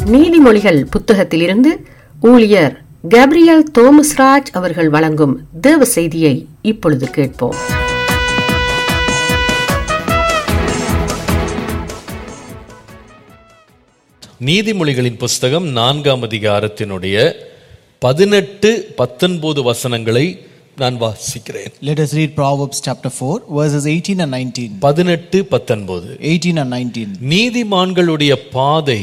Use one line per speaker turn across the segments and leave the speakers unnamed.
நீதிமொழிகள் புத்தகத்திலிருந்து ஊழியர் கேப்ரியல் தோமஸ்ராஜ் அவர்கள் வழங்கும் தேவ செய்தியை இப்பொழுது கேட்போம்
நீதிமொழிகளின் புஸ்தகம் நான்காம் அதிகாரத்தினுடைய பதினெட்டு பத்தொன்பது வசனங்களை நான் வாசிக்கிறேன்
Let us read Proverbs chapter 4, verses 18 and 19.
பதினெட்டு பத்தொன்பது
18 and 19.
நீதிமான்களுடைய பாதை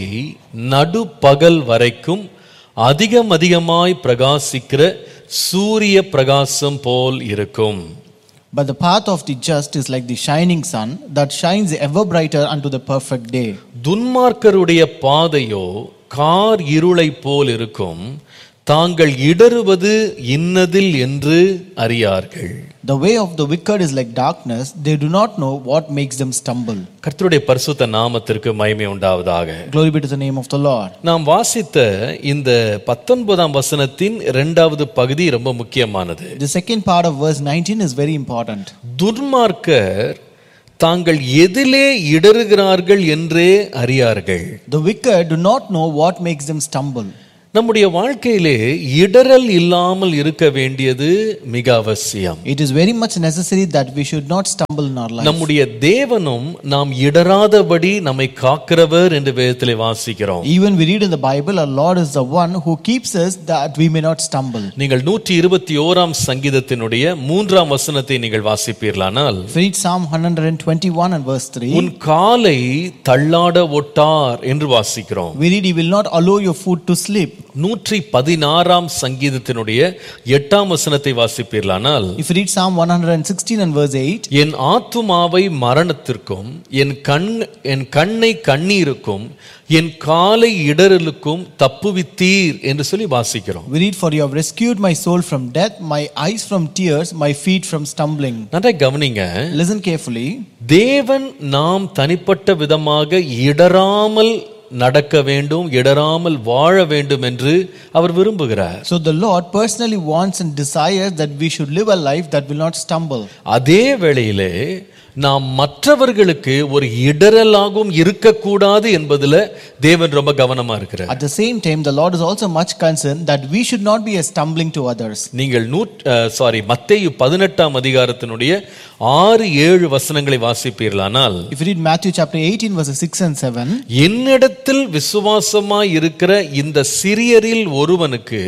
நடுப்பகல் வரைக்கும் அதிகம் அதிகமாய் பிரகாசிக்கிற சூரிய பிரகாசம் போல் இருக்கும்
But the path of the just is like the shining sun that shines ever brighter unto the perfect day.
துன்மார்க்கருடைய பாதையோ கார் இருளைப் போல் இருக்கும் தாங்கள் இடறுவது இன்னதில் என்று அறியார்கள்
The way of the wicked is like darkness, they do not know what makes them stumble.
கர்த்தருடைய பரிசுத்த நாமத்திற்கு மகிமை உண்டாவதாக
Glory be to the name of the Lord.
நாம் வாசித்த இந்த பத்தொன்பதாம் வசனத்தின் இரண்டாவது பகுதி ரொம்ப முக்கியமானது
The second part of verse 19 is very important.
துன்மார்க்கர் தாங்கள் எதிலே இடறுகிறார்கள் என்றே அறியார்கள்
The wicked do not know what makes them stumble.
நம்முடைய வாழ்க்கையிலே இடறல் இல்லாமல் இருக்க வேண்டியது மிக அவசியம்
It is very much necessary that we should not stumble in our life.
நம்முடைய தேவனும் நாம் இடராதபடி நம்மை காக்கிறவர் என்று வேதத்திலே வாசிக்கிறோம்
Even we read in the Bible, our Lord is the one who keeps us that we may not stumble.
நீங்கள் நூற்றி இருபத்தி ஓராம் சங்கீதத்தினுடைய மூன்றாம் வசனத்தை நீங்கள் வாசிப்பீர்களானால்
If we read Psalm 121 and verse 3,
உன் காலை தள்ளாட ஒட்டார் என்று வாசிக்கிறோம்
we read, He will not allow your foot to slip.
நூற்றி பதினாறாம் சங்கீதத்தினுடைய எட்டாம் வசனத்தை வாசிப்பீர்களானால்
If you read Psalm 116 and verse 8,
என் ஆத்துமாவை மரணத்திற்கும் என் கண் என் கண்ணை கண்ணீருக்கும் என் காலை இடறலுக்கும் தப்புவித்தீர் என்று சொல்லி வாசிக்கிறோம்
we read, For you have rescued my soul from death, my eyes from tears, my feet from stumbling.
நன்றாய் கவனிங்க
Listen carefully.
தேவன் நாம் தனிப்பட்ட விதமாக இடராமல் நடக்க வேண்டும் இடராமல் வாழ வேண்டும் என்று அவர் விரும்புகிறார்
So the Lord personally wants and desires that we should live a life that will not stumble.
அதே வேளையிலே நாம் மற்றவர்களுக்கு ஒரு இடரலாகவும் இருக்கக்கூடாது என்பதுல தேவன் ரொம்ப கவனமா இருக்கிறார்
At the same time, the Lord is also much concerned that we should not be a stumbling to others.
நீங்கள் நூற் சாரி மத்தேயு பதினெட்டாம் அதிகாரத்தினுடைய ஆறு ஏழு வசனங்களை வாசிப்பீர்களானால்
If you read Matthew chapter 18, verses 6 and 7,
என்னிடத்தில் விசுவாசமாய் இருக்கிற இந்த சிறியரில் ஒருவனுக்கு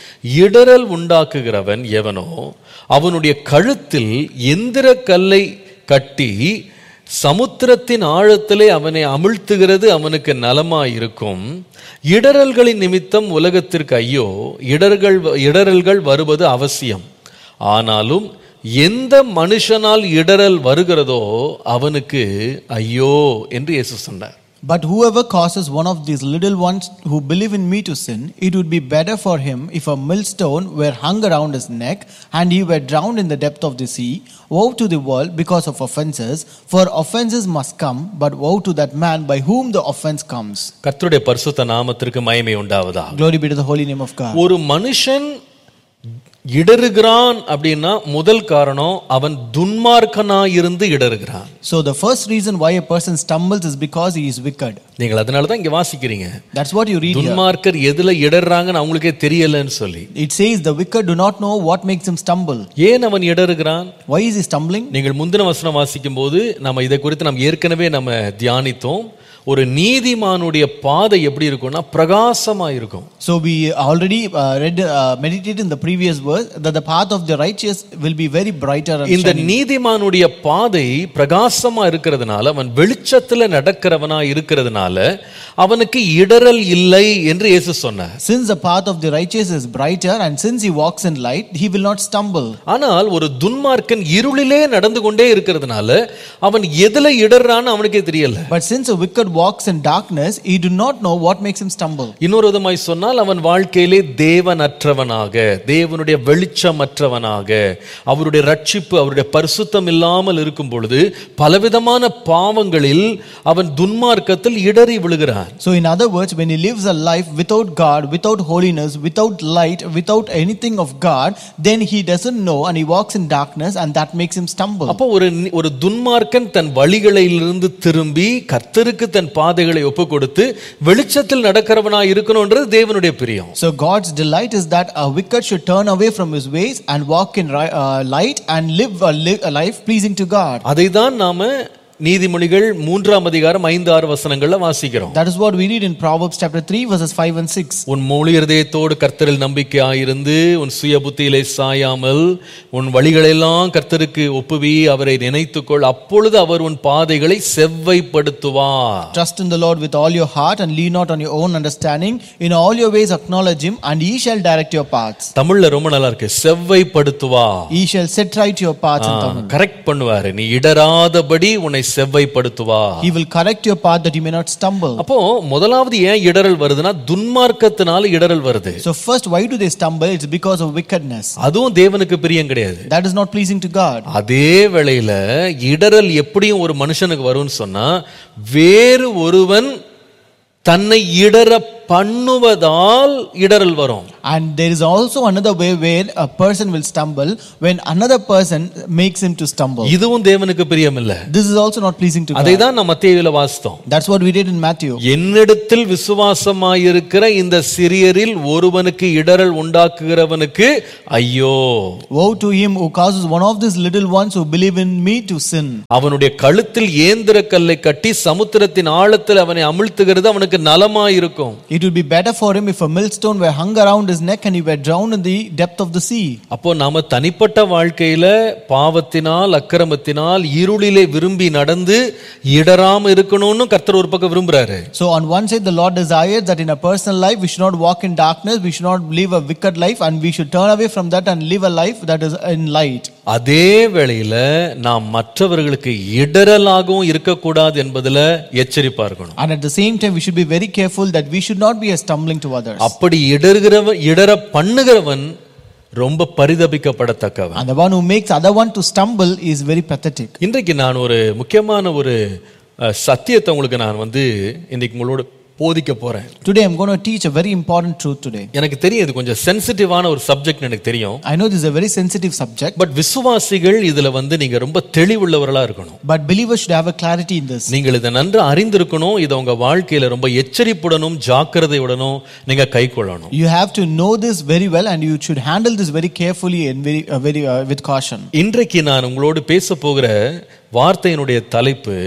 இடரல் உண்டாக்குகிறவன் எவனோ அவனுடைய கழுத்தில் எந்திர கல்லை கட்டி சமுத்திரத்தின் ஆழத்திலே அவனை அமிழ்த்துகிறது அவனுக்கு நலமாயிருக்கும் இடரல்களின் நிமித்தம் உலகத்திற்கு ஐயோ இடர்கள் இடரல்கள் வருவது அவசியம் ஆனாலும் எந்த மனுஷனால் இடரல் வருகிறதோ அவனுக்கு ஐயோ என்று இயேசு சொன்னார்
But whoever causes one of these little ones who believe in me to sin, it would be better for him if a millstone were hung around his neck and he were drowned in the depth of the sea. Woe to the world because of offenses, for offenses must come, but woe to that man by whom the offense comes.
கர்த்தருடைய பரிசுத்த நாமத்திற்கு மகிமை உண்டாவதா
Glory be to the holy name of God.
ஒரு மனுஷன் இடறுகிறான் அப்படின்னா முதல் காரணம் அவன் துன்மார்க்கனாய் இருந்து இடறுகிறான்
So the first reason why a person stumbles is because he is wicked.
நீங்கள் அதனால தான் இங்க வாசிக்கிறீங்க
That's what you read here.
துன்மார்க்கர் எதுல இடறாங்கன்னு அவங்களுக்கே தெரியலன்னு சொல்லி
It says the wicked do not know what makes him stumble.
ஏன் அவன் இடறுகிறான்
Why is he stumbling?
நீங்கள் முந்தின வசனம் வாசிக்கும் போது நம்ம இதை குறித்து நம்ம ஏற்கனவே நம்ம தியானித்தோம் ஒரு நீதிமானுடைய பாதை எப்படி இருக்கும்னா பிரகாசமா இருக்கும்
So we already uh, read, uh, meditated in the previous verse that the path of the righteous will be very brighter and
இந்த
shining.
நீதிமானுடைய பாதை பிரகாசமா இருக்கிறதுனால அவன் வெளிச்சத்துல நடக்கிறவனா இருக்கிறதுனால அவனுக்கு இடரல் இல்லை என்று இயேசு சொன்னார்
Since the path of the righteous is brighter and since he walks in light, he will not stumble.
ஆனால் ஒரு துன்மார்க்கன் இருளிலே நடந்து கொண்டே இருக்கிறதுனால அவன் எதுல இடறான்னு அவனுக்கே தெரியல
But since a wicked walks in darkness, he do not know what makes him stumble.
இன்னொரு விதமாய் சொன்னால் அவன் வாழ்க்கையிலே தேவனற்றவனாக தேவனுடைய வெளிச்சமற்றவனாக அவருடைய ரட்சிப்பு அவருடைய பரிசுத்தம் இல்லாமல் இருக்கும் பொழுது பலவிதமான பாவங்களில் அவன் துன்மார்க்கத்தில் இடறி விழுகிறான்
So, in other words, when he lives a life without God, without holiness, without light, without anything of God, then he doesn't know and he walks in darkness and that makes him stumble.
அப்போ ஒரு ஒரு துன்மார்க்கன் தன் வழிகளிலிருந்து திரும்பி கர்த்தருக்கு தன் தன் பாதைகளை ஒப்பு கொடுத்து வெளிச்சத்தில் நடக்கிறவனா இருக்கணும்ன்றது தேவனுடைய பிரியம்
So God's delight is that a wicked should turn away from his ways and walk in ri- uh, light and live a, li- a life pleasing to God.
அதை தான் நாம நீதிமொழிகள் மூன்றாம் அதிகாரம் ஐந்து ஆறு வசனங்கள்ல வாசிக்கிறோம்
That is what we read in Proverbs chapter 3 verses 5 and 6.
உன் முழு இருதயத்தோடு கர்த்தரில் நம்பிக்கையாயிருந்து உன் சுய புத்தியிலே சாயாமல் உன் வழிகளெல்லாம் கர்த்தருக்கு ஒப்புவி அவரை நினைத்துக்கொள் அப்பொழுது அவர் உன் பாதைகளை செவ்வைப்படுத்துவார்
Trust in the Lord with all your heart and lean not on your own understanding. In all your ways acknowledge him and he shall direct your paths.
தமிழ்ல ரொம்ப நல்லா இருக்கு செவ்வைப்படுத்துவா
He shall set right your paths in Tamil.
Correct பண்ணுவாரு நீ இடராதபடி உன்னை செவ்வைப்படுத்துவா
He will correct your path that you may not stumble.
அப்போ முதலாவது ஏன் இடறல் வருதுன்னா துன்மார்க்கத்தினால இடறல் வருது
So first, why do they stumble? It's because of wickedness.
அதுவும் தேவனுக்கு பிரியம் கிடையாது
That is not pleasing to God.
அதே வேளையில இடறல் எப்படியும் ஒரு மனுஷனுக்கு வரும்னு சொன்னா வேறு ஒருவன் தன்னை இடற பண்ணுவதால் இடறல் வரும்
And there is also another way where a person will stumble when another person makes him to stumble.
இதுவும் தேவனுக்கு பிரியம் இல்ல
This is also not pleasing to
அதை
God.
தான் நம்ம மத்தேயுல வாசித்தோம்
That's what we did in Matthew.
என்னிடத்தில் விசுவாசமாயிருக்கிற இந்த சிறியரில் ஒருவனுக்கு இடறல் உண்டாக்குகிறவனுக்கு ஐயோ
Woe to him who causes one of these little ones who believe in me to sin.
அவனுடைய கழுத்தில் ஏந்திர கல்லை கட்டி சமுத்திரத்தின் ஆழத்தில் அவனை அமிழ்த்துகிறது அவனுக்கு நலமாயிருக்கும்
It would be better for him if a millstone were hung around his neck and he were drowned in the depth of the sea.
அப்போ நாம தனிப்பட்ட வாழ்க்கையில பாவத்தினால் அக்கிரமத்தினால் இருளிலே விரும்பி நடந்து இடராம இருக்கணும்னு கர்த்தர் ஒரு பக்கம் விரும்புறாரு
So, on one side, the Lord desires that in a personal life we should not walk in darkness, we should not live a wicked life, and we should turn away from that and live a life that is in light.
அதே வேளையில நாம் மற்றவர்களுக்கு இடரலாகவும் இருக்கக்கூடாது என்பதுல எச்சரிப்பா இருக்கணும்
And at the same time, we should be very careful that we should not be a stumbling to others.
அப்படி இடர்கிறவன் இடர பண்ணுகிறவன் ரொம்ப பரிதபிக்கப்படத்தக்கவன்
And the one who makes other one to stumble is very pathetic.
இன்றைக்கு நான் ஒரு முக்கியமான ஒரு அஹ், சத்தியத்தை உங்களுக்கு நான் வந்து இன்னைக்கு உங்களோட போதிக்க போறேன்
Today, I'm going to teach a very important truth today.
எனக்கு தெரியும் இது கொஞ்சம் சென்சிட்டிவான ஒரு சப்ஜெக்ட் எனக்கு தெரியும்
I know this is a very sensitive subject,
but விசுவாசிகள் இதுல வந்து நீங்க ரொம்ப தெளிவுள்ளவர்களா இருக்கணும்
but believers should have a clarity in this.
நீங்கள் இதை நன்று அறிந்திருக்கணும் இதை உங்க வாழ்க்கையில ரொம்ப எச்சரிப்புடனும் ஜாக்கிரதையுடனும் நீங்க கை கொள்ளணும்
You have to know this very well, and you should handle this very carefully and very, uh, very uh, with caution.
இன்றைக்கு நான் உங்களோடு பேச போகிற வார்த்தையினுடைய தலைப்பு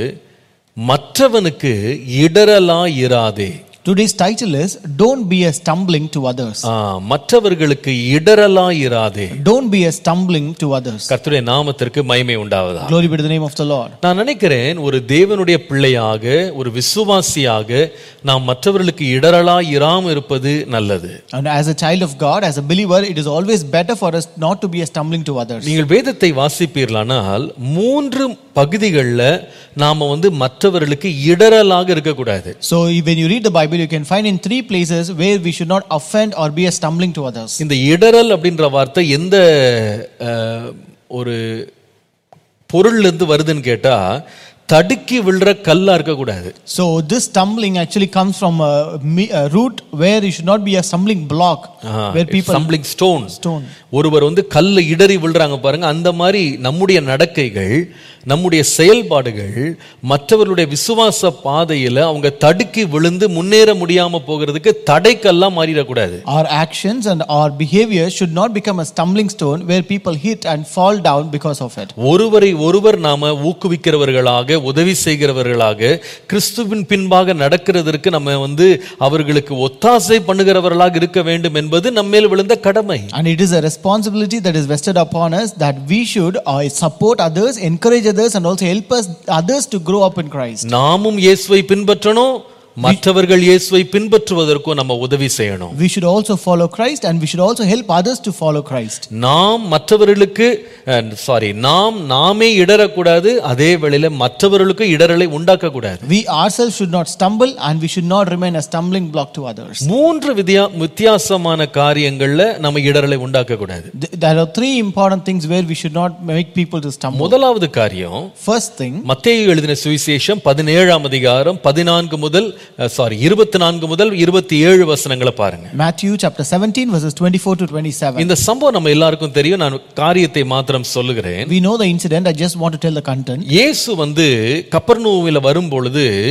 மற்றவனுக்கு இடரலா இராதே
Today's title is Don't Be a Stumbling to Others.
ஆ, மற்றவர்களுக்கு இடரலா இராதே
Don't be a stumbling to others.
கர்த்தருடைய நாமத்திற்கு மகிமை உண்டாவதா
Glory be to the name of the Lord.
நான் நினைக்கிறேன் ஒரு தேவனுடைய பிள்ளையாக ஒரு விசுவாசியாக நாம் மற்றவர்களுக்கு இடரலா இராம இருப்பது நல்லது
And as a child of God, as a believer, it is always better for us not to be a stumbling to others.
நீங்கள் வேதத்தை வாசிப்பீர்களானால் மூன்று பகுதிகளில் நாம வந்து மற்றவர்களுக்கு இடரலாக இருக்கக்கூடாது
So when you read the Bible, you can find in three places where we should not offend or be a stumbling to others.
இந்த இடரல் அப்படின்ற வார்த்தை எந்த அஹ், ஒரு பொருள்ல இருந்து வருதுன்னு கேட்டா தடுக்கி விழுற கல்லா இருக்கக்கூடாது
So this stumbling actually comes from a, me- a root where you should not be a stumbling block where people
stumbling stone
stone.
ஒருவர் வந்து கல்ல இடறி விழுறாங்க பாருங்க அந்த மாதிரி நம்முடைய நடக்கைகள் நம்முடைய செயல்பாடுகள் மற்றவர்களுடைய விசுவாச பாதையில அவங்க தடுக்கி விழுந்து முன்னேற முடியாம போகிறதுக்கு தடைக்கல்லாம் மாறிடக்கூடாது
Our actions and our behavior should not become a stumbling stone where people hit and fall down because of it.
ஒருவரை ஒருவர் நாம ஊக்குவிக்கிறவர்களாக உதவி செய்கிறவர்களாக கிறிஸ்துவின் பின்பாக நடக்கிறதற்கு நம்ம வந்து அவர்களுக்கு ஒத்தாசை பண்ணுகிறவர்களாக இருக்க வேண்டும் என்பது நம்மேல் விழுந்த கடமை
And it is a responsibility that is vested upon us that we should uh, support others, encourage others, and also help us others to grow up in Christ.
நாமும் இயேசுவை பின்பற்றணும் மற்றவர்கள் இயேசுவை பின்பற்றுவதற்கும் நம்ம உதவி செய்யணும்
We should also follow Christ and we should also help others to follow Christ.
நாம் மற்றவர்களுக்கு சாரி நாம் நாமே இடரக்கூடாது அதே வேளையில மற்றவர்களுக்கு இடரலை உண்டாக்க கூடாது
We ourselves should not stumble and we should not remain a stumbling block to others.
மூன்று வித்தியா வித்தியாசமான காரியங்கள்ல நம்ம இடரலை உண்டாக்க கூடாது
Th- There are three important things where we should not make people to stumble.
முதலாவது காரியம்
First thing,
மத்தேயு எழுதின சுவிசேஷம் பதினேழாம் அதிகாரம் பதினான்கு முதல் சாரி இருபத்தி நான்கு முதல் இருபத்தி ஏழு வசனங்களை பாருங்க
Matthew chapter 17, verses 24 to 27.
இந்த சம்பவம் நம்ம எல்லாருக்கும் தெரியும் நான் காரியத்தை மாத்திரம் சொல்லுகிறேன்
We know the incident, I just want to tell the content.
இயேசு வந்து கப்பர்நூவில் வரும் பொழுது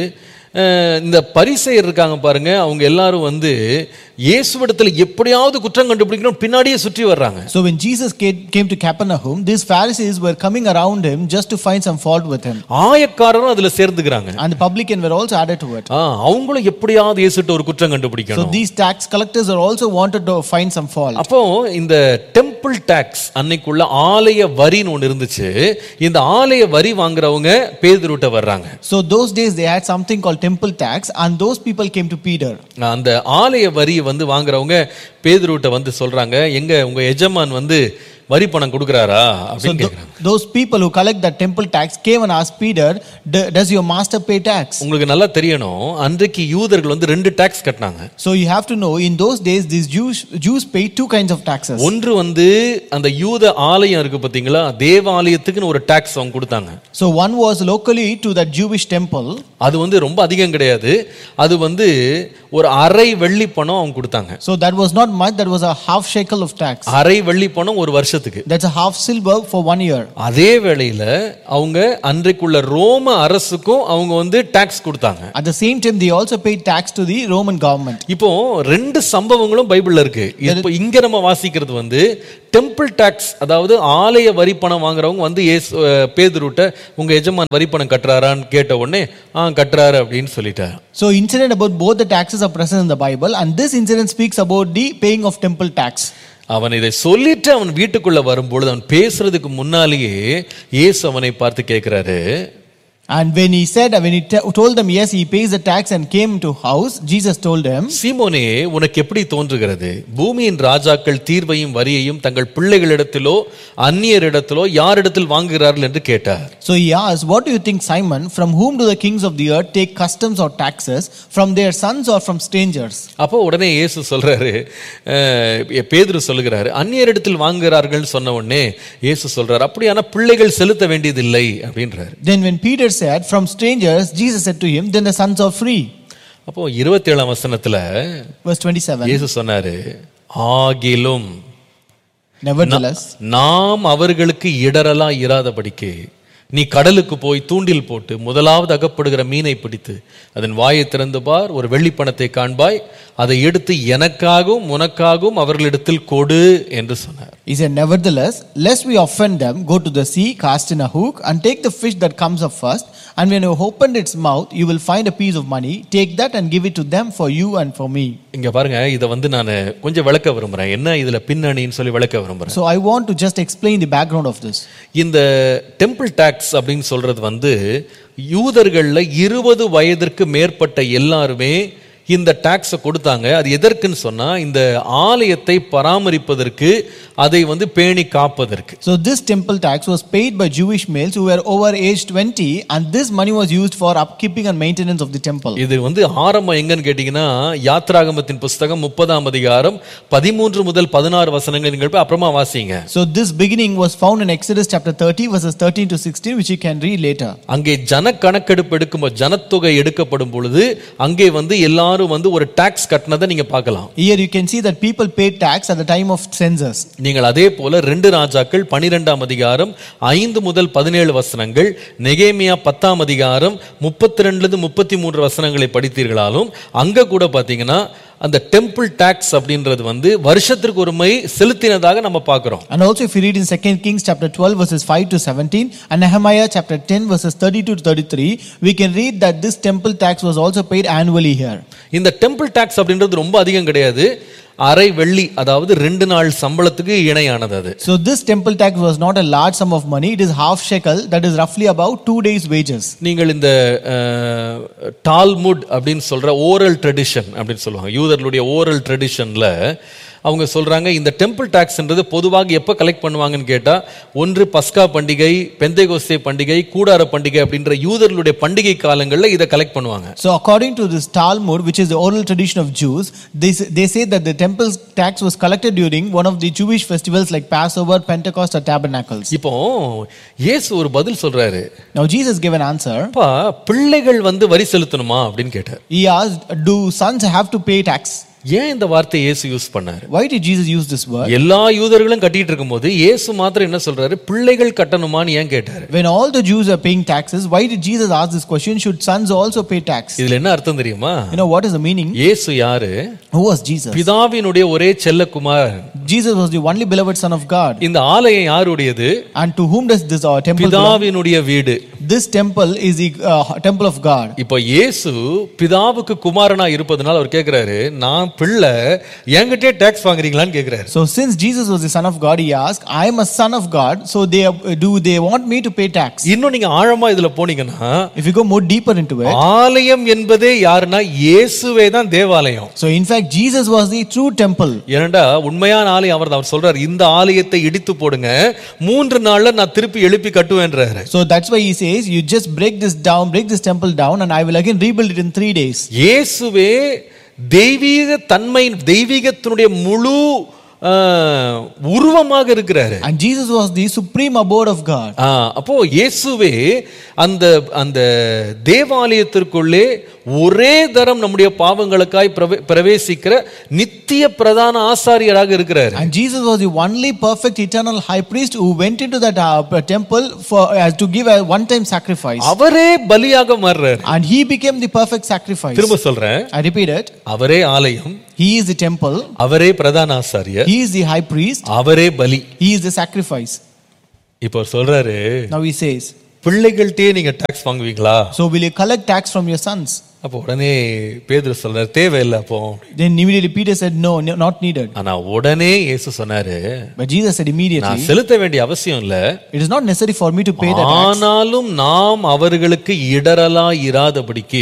அஹ், இந்த பரிசெயர் இருக்காங்க பாருங்க அவங்க எல்லாரும் வந்து இயேசுவிடத்துல எப்படியாவது குற்றம் கண்டுபிடிக்கணும் பின்னாடியே சுற்றி வர்றாங்க
So when Jesus came, came to Capernaum, these Pharisees were coming around him just to find some fault with him.
ஆயக்காரரும் அதுல சேர்ந்துக்கிறாங்க
And the publican were also added to it.
ஆ, அவங்களும் எப்படியாவது இயேசுட்ட ஒரு குற்றம்
So
கண்டுபிடிக்கணும்
these tax collectors are also wanted to find some fault.
அப்போ இந்த temple tax அன்னைக்குள்ள ஆலய வரின்னு ஒன்று இருந்துச்சு இந்த ஆலய வரி வாங்குறவங்க பேதுருட்ட வர்றாங்க
So those days they had something called temple tax and those people came to Peter.
அந்த ஆலய வரியை வந்து வாங்குறவங்க பேதுருட்ட வந்து சொல்றாங்க எங்க உங்க எஜமான் வந்து வரி பணம் கொடுக்குறாரா
So
அப்படின்னு
th-
கேக்குறாங்க
those people who collect that temple tax came and asked Peter, "D- does your master pay tax?
உங்களுக்கு நல்லா தெரியணும் அன்றைக்கு யூதர்கள் வந்து ரெண்டு டாக்ஸ் கட்டினாங்க
So you have to know in those days these Jews Jews paid two kinds of taxes.
ஒன்று வந்து அந்த யூத ஆலயம் இருக்கு பாத்தீங்களா தேவாலயத்துக்குன்னு ஒரு டாக்ஸ் அவங்க கொடுத்தாங்க
So one was locally to that Jewish temple.
அது வந்து ரொம்ப அதிகம் கிடையாது அது வந்து ஒரு அரை வெள்ளி பணம் அவங்க கொடுத்தாங்க
So that was not much, that was a half shekel of tax.
அரை வெள்ளி பணம் ஒரு வருஷத்துக்கு
That's a half silver for one year.
அதே வேளையில அவங்க அன்றைக்குள்ள ரோம அரசுக்கும் அவங்க வந்து டாக்ஸ் கொடுத்தாங்க
At the same time, they also paid tax to the Roman government.
இப்போ ரெண்டு சம்பவங்களும் பைபிள்ல இருக்கு இப்போ இங்க நம்ம வாசிக்கிறது வந்து டெம்பிள் டாக்ஸ் அதாவது ஆலய வரி பணம் வாங்குறவங்க வந்து ஏசு அஹ், பேதுருட்ட உங்க எஜமான் வரி பணம் கட்டுறாரான்னு கேட்ட உடனே ஆ கட்டுறாரு அப்படின்னு சொல்லிட்டார்
So incident about both the taxes are present in the Bible, and this incident speaks about the paying of temple tax.
அவன் இதை சொல்லிட்டு அவன் வீட்டுக்குள்ள வரும்பொழுது அவன் பேசுறதுக்கு முன்னாலேயே இயேசு அவனை பார்த்து கேட்கிறாரு
And when he said, when he te- told them, yes, he pays the tax and came to house, Jesus told him,
சீமோனே உனக்கு எப்படி தோன்றுகிறது பூமியின் ராஜாக்கள் தீர்வையும் வரியையும் தங்கள் பிள்ளைகளிடத்திலோ அந்நியரிடத்திலோ யாரிடத்தில் வாங்குகிறார்கள் என்று கேட்டார்
So he asked, What do you think, Simon? From whom do the kings of the earth take customs or taxes? From their sons or from strangers?
அப்போ உடனே இயேசு சொல்றாரு அஹ், பேதுரு சொல்லுகிறாரு அந்நியரிடத்தில் வாங்குகிறார்கள் சொன்ன உடனே இயேசு சொல்றாரு அப்படியான பிள்ளைகள் செலுத்த வேண்டியதில்லை அப்படின்றாரு
Then when Peter said, From strangers, Jesus said to him, Then the sons are free.
அப்போ இருபத்தேழாம் வசனத்துல
Verse 27.
இயேசு சொன்னாரு ஆகிலும்
Nevertheless,
நாம் அவர்களுக்கு இடரலா இராதபடிக்கு நீ கடலுக்கு போய் தூண்டில் போட்டு முதலாவது அகப்படுகிற மீனை பிடித்து அதன் வாயை திறந்து பார் ஒரு வெள்ளி பணத்தை காண்பாய் அதை எடுத்து எனக்காகவும் உனக்காகவும் அவர்களிடத்தில் கொடு என்று சொன்னார்
he said, Nevertheless, lest we offend them, go to the sea, cast in a hook, and take the fish that comes up first. And when you have opened its mouth, you will find a piece of money. Take that and give it to them for you and for me.
இங்க பாருங்க இதை வந்து நான் கொஞ்சம் விளக்க விரும்புறேன் என்ன இதுல பின்னணின்னு சொல்லி விளக்க விரும்புறேன்
So I want to just explain the background of this.
இந்த டெம்பிள் டாக்ஸ் அப்படின்னு சொல்றது வந்து யூதர்கள்ல இருபது வயதிற்கு மேற்பட்ட எல்லாருமே இந்த டாக்ஸை கொடுத்தாங்க அது எதற்குன்னு சொன்னா இந்த ஆலயத்தை பராமரிப்பதற்கு அதை வந்து பேணி காப்பதற்கு
So this temple tax was paid by Jewish males who were over age 20 and this money was used for upkeeping and maintenance of the temple.
இது வந்து ஆரம்பம் எங்கன்னு கேட்டீங்கன்னா யாத்ராகமத்தின் புஸ்தகம் முப்பதாம் அதிகாரம் பதிமூன்று முதல் பதினாறு வசனங்கள் நீங்கள் போய் அப்புறமா வாசிங்க
So this beginning was found in Exodus chapter 30 verses 13 to 16 which you can read later.
அங்கே ஜன கணக்கெடுப்பு எடுக்கும் ஜனத்தொகை எடுக்கப்படும் பொழுது அங்கே வந்து எல்லாரும் வந்து ஒரு டாக்ஸ் கட்டினதை நீங்க பார்க்கலாம்
Here you can see that people paid tax at the time of census.
நீங்கள் அதே போல ரெண்டு ராஜாக்கள் பனிரெண்டாம் அதிகாரம் ஐந்து முதல் பதினேழு வசனங்கள் நெகேமியா பத்தாம் அதிகாரம் முப்பத்தி ரெண்டுலேருந்து முப்பத்தி மூன்று வசனங்களை படித்தீர்களாலும் அங்க கூட பார்த்தீங்கன்னா அந்த டெம்பிள் டாக்ஸ் அப்படின்றது வந்து வருஷத்திற்கு ஒரு முறை செலுத்தினதாக நம்ம பார்க்கிறோம்
And also if you read in 2 Kings chapter 12 verses 5 to 17 and Nehemiah chapter 10 verses 32 to 33 we can read that this temple tax was also paid annually here.
இந்த டெம்பிள் டாக்ஸ் அப்படின்றது ரொம்ப அதிகம் கிடையாது அரை வெள்ளி அதாவது ரெண்டு நாள் சம்பளத்துக்கு இணையானது அது
So this temple tax was not a large sum of money it is half shekel that is roughly about 2 days wages.
நீங்கள் இந்த டால்முட் அப்படின்னு சொல்ற ஓரல் ட்ரெடிஷன் அப்படின்னு சொல்லுவாங்க யூதர்களுடைய ஓரல் ட்ரெடிஷன்ல அவங்க சொல்றாங்க இந்த டெம்பிள் டாக்ஸ்ன்றது பொதுவாக எப்போ கலெக்ட் பண்ணுவாங்கன்னு கேட்டா ஒன்று பஸ்கா பண்டிகை பெந்தைகோஸ்தே பண்டிகை கூடார பண்டிகை அப்படின்ற யூதர்களுடைய பண்டிகை காலங்களில் இதை கலெக்ட் பண்ணுவாங்க
So according to this Talmud which is the oral tradition of Jews they, say- they say that the temple tax was collected during one of the Jewish festivals like Passover, Pentecost or Tabernacles.
இப்போ இயேசு ஒரு பதில் சொல்றாரு
Now Jesus gave an answer.
அப்பா பிள்ளைகள் வந்து வரி செலுத்தணுமா அப்படின்னு கேட்டார்
He asked, Do sons have to pay tax?
ஏன் இந்த வார்த்தையை இயேசு யூஸ் பண்ணாரு
Why did Jesus use this word?
எல்லா யூதர்களும் கட்டிட்டு இருக்கும்போது இயேசு மாத்திரம் என்ன சொல்றாரு பிள்ளைகள் கட்டணுமான்னு ஏன் கேட்டாரு
When all the Jews are paying taxes, why did Jesus ask this question? Should sons also pay tax?
இதுல என்ன அர்த்தம் தெரியுமா
You know what is the meaning?
இயேசு யாரு
Who was Jesus?
பிதாவினுடைய ஒரே Chellakumar
Jesus was the only beloved Son of God.
இந்த ஆலயம் யாருடையது
And to whom does this uh, temple belong?
பிதாவினுடைய வீடு
This temple is the uh, temple of God.
இப்போ இயேசு பிதாவுக்கு குமாரனா இருப்பதனால அவர் கேக்குறாரு நான் பிள்ளை என்கிட்டயே டாக்ஸ் வாங்குறீங்களான்னு கேக்குறாரு
So since Jesus was the Son of God, he asked, I am a Son of God, so they uh, do they want me to pay tax?
இன்னும் நீங்க ஆழமா இதுல போனீங்கன்னா
If you go more deeper into it,
ஆலயம் என்பதே யாருன்னா இயேசுவே தான் தேவாலயம்
so in fact Jesus was the true temple.
ஏனண்டா உண்மையான ஆலயம் அவர் அவர் சொல்றாரு இந்த ஆலயத்தை இடித்து போடுங்க மூன்று நாள்ல நான் திருப்பி எழுப்பி கட்டுவேன்றாரு
So that's why he says, you just break this down, break this temple down, and I will again rebuild it in three days.
இயேசுவே தெய்வீக தன்மை தெய்வீகத்தினுடைய முழு ஆ, உருவமாக இருக்கிறாரு
And Jesus was the supreme abode of God.
ஆ, அப்போ இயேசுவே அந்த அந்த தேவாலயத்திற்குள்ளே ஒரே தரம் நம்முடைய பாவங்களுக்காய் பிரவே- பிரவேசிக்கிற நித்திய பிரதான ஆசாரியராக இருக்கிறார்
And Jesus was the only perfect eternal high priest who went into that uh, temple for as to give a one-time sacrifice.
அவரே பலியாக மாறுறாரு
And he became the perfect sacrifice.
திரும்ப சொல்றேன்
I repeat it.
அவரே ஆலயம்
He is the temple.
அவரே பிரதான ஆசாரியர்
He is the high priest.
அவரே பலி
He is the sacrifice.
இப்போ அவர் சொல்றாரு
Now he says,
பிள்ளைகள்கிட்டயே நீங்க டாக்ஸ் வாங்குவீங்களா
So will you collect tax from your sons?
அப்போ உடனே பேதுரு சொல்றாரு தேவையில்லை அப்போ
Then immediately Peter said, No, no, not needed.
ஆனா உடனே இயேசு சொன்னாரு
But Jesus said
நான்
immediately,
செலுத்த வேண்டிய அவசியம் இல்ல
It is not necessary for me to pay the tax.
ஆனாலும் நாம் அவர்களுக்கு இடரலா இராதபடிக்கு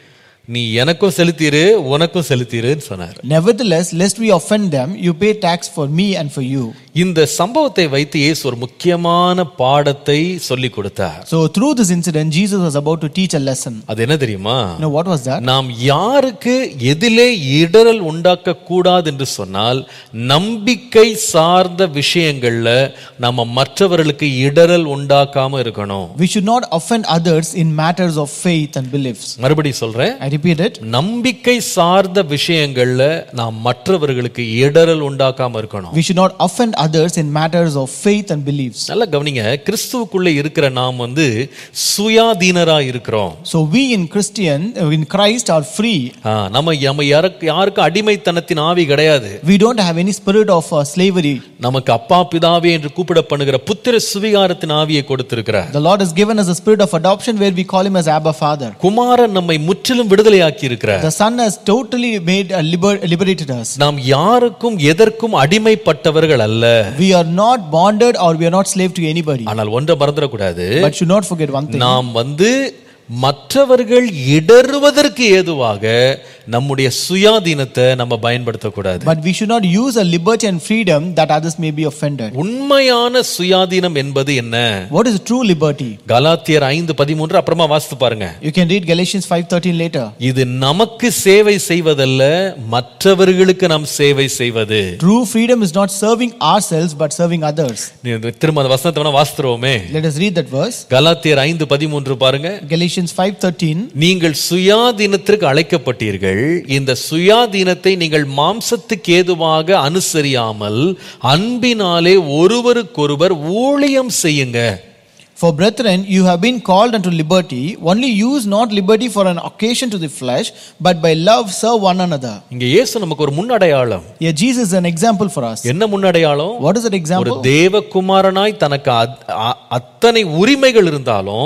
நீ எனக்கும் செலுத்திரு உனக்கும் செலுத்திருன்னு சொன்னார்
Nevertheless, lest we offend them, you pay tax for me and for you.
இந்த சம்பவத்தை வைத்து இயேசு ஒரு முக்கியமான பாடத்தை சொல்லி கொடுத்தார்
So through this incident, Jesus was about to teach a lesson.
அது என்ன தெரியுமா
You know what was that?
நாம் யாருக்கு எதிலே இடரல் உண்டாக்க கூடாது என்று சொன்னால் நம்பிக்கை சார்ந்த விஷயங்கள்ல நம்ம மற்றவர்களுக்கு இடரல் உண்டாக்காம இருக்கணும்
We should not offend others in matters of faith and beliefs.
மறுபடி சொல்றேன்
I repeat it.
நம்பிக்கை சார்ந்த விஷயங்கள்ல நாம் மற்றவர்களுக்கு இடரல் உண்டாக்காம இருக்கணும்
We should not offend others in matters of faith and beliefs.
நல்லா கவனிங்க கிறிஸ்துவுக்குள்ள இருக்கிற நாம் வந்து சுயாதீனரா இருக்கிறோம்
So we in Christian, in Christ, are free.
ஆ, நம்ம நம்ம யாருக்கு யாருக்கும் அடிமைத்தனத்தின் ஆவி கிடையாது
We don't have any spirit of uh, slavery.
நமக்கு அப்பா பிதாவே என்று கூப்பிடப்படுகிற புத்திர சுவிகாரத்தின் ஆவியை கொடுத்திருக்கிறார்
The Lord has given us a spirit of adoption where we call him as Abba Father.
குமாரன் நம்மை முற்றிலும் விடுதலையாக்கி இருக்கிறார்
The Son has totally made uh, liber- liberated us.
நாம் யாருக்கும் எதற்கும் அடிமைப்பட்டவர்கள் அல்ல
We are not bonded or we are not slave to anybody.
ஆனால் ஒன்றை மறந்துடக்கூடாது
But should not forget one thing.
நாம் வந்து மற்றவர்கள் இடறுவதற்கு ஏதுவாக நம்முடைய சுயாதீனத்தை நம்ம பயன்படுத்தக்கூடாது
But we should not use a liberty and freedom that others may be offended.
உண்மையான சுயாதீனம் என்பது என்ன
What is true liberty?
கலாத்தியர் ஐந்து பதிமூன்று அப்புறமா வாசித்து பாருங்க
You can read Galatians 5:13 later.
இது நமக்கு சேவை செய்வதல்ல மற்றவர்களுக்கு நாம் சேவை செய்வது
True freedom is not serving ourselves but serving others.
நீ திரும்ப அந்த வசனத்தை வேணா வாசித்துருவோமே
Let us read that verse.
கலாத்தியர் ஐந்து பதிமூன்று பாருங்க
Galatians 5:13.
நீங்கள் சுயாதீனத்திற்கு அழைக்கப்பட்டீர்கள் இந்த சுயாதீனத்தை நீங்கள் மாம்சத்துக்கு ஏதுவாக அனுசரியாமல் அன்பினாலே ஒருவருக்கொருவர் ஊழியம் செய்யுங்க
For brethren, you have been called unto liberty. Only use not liberty for an occasion to the flesh, but by love serve one another.
இங்க இயேசு நமக்கு ஒரு முன்னடையாளம்
Here, Jesus is an example for us.
என்ன முன்னடையாளம்
What is that
ஒரு
example?
தேவகுமாரனாய் தனக்கு அத்- அ- அத்தனை உரிமைகள் இருந்தாலும்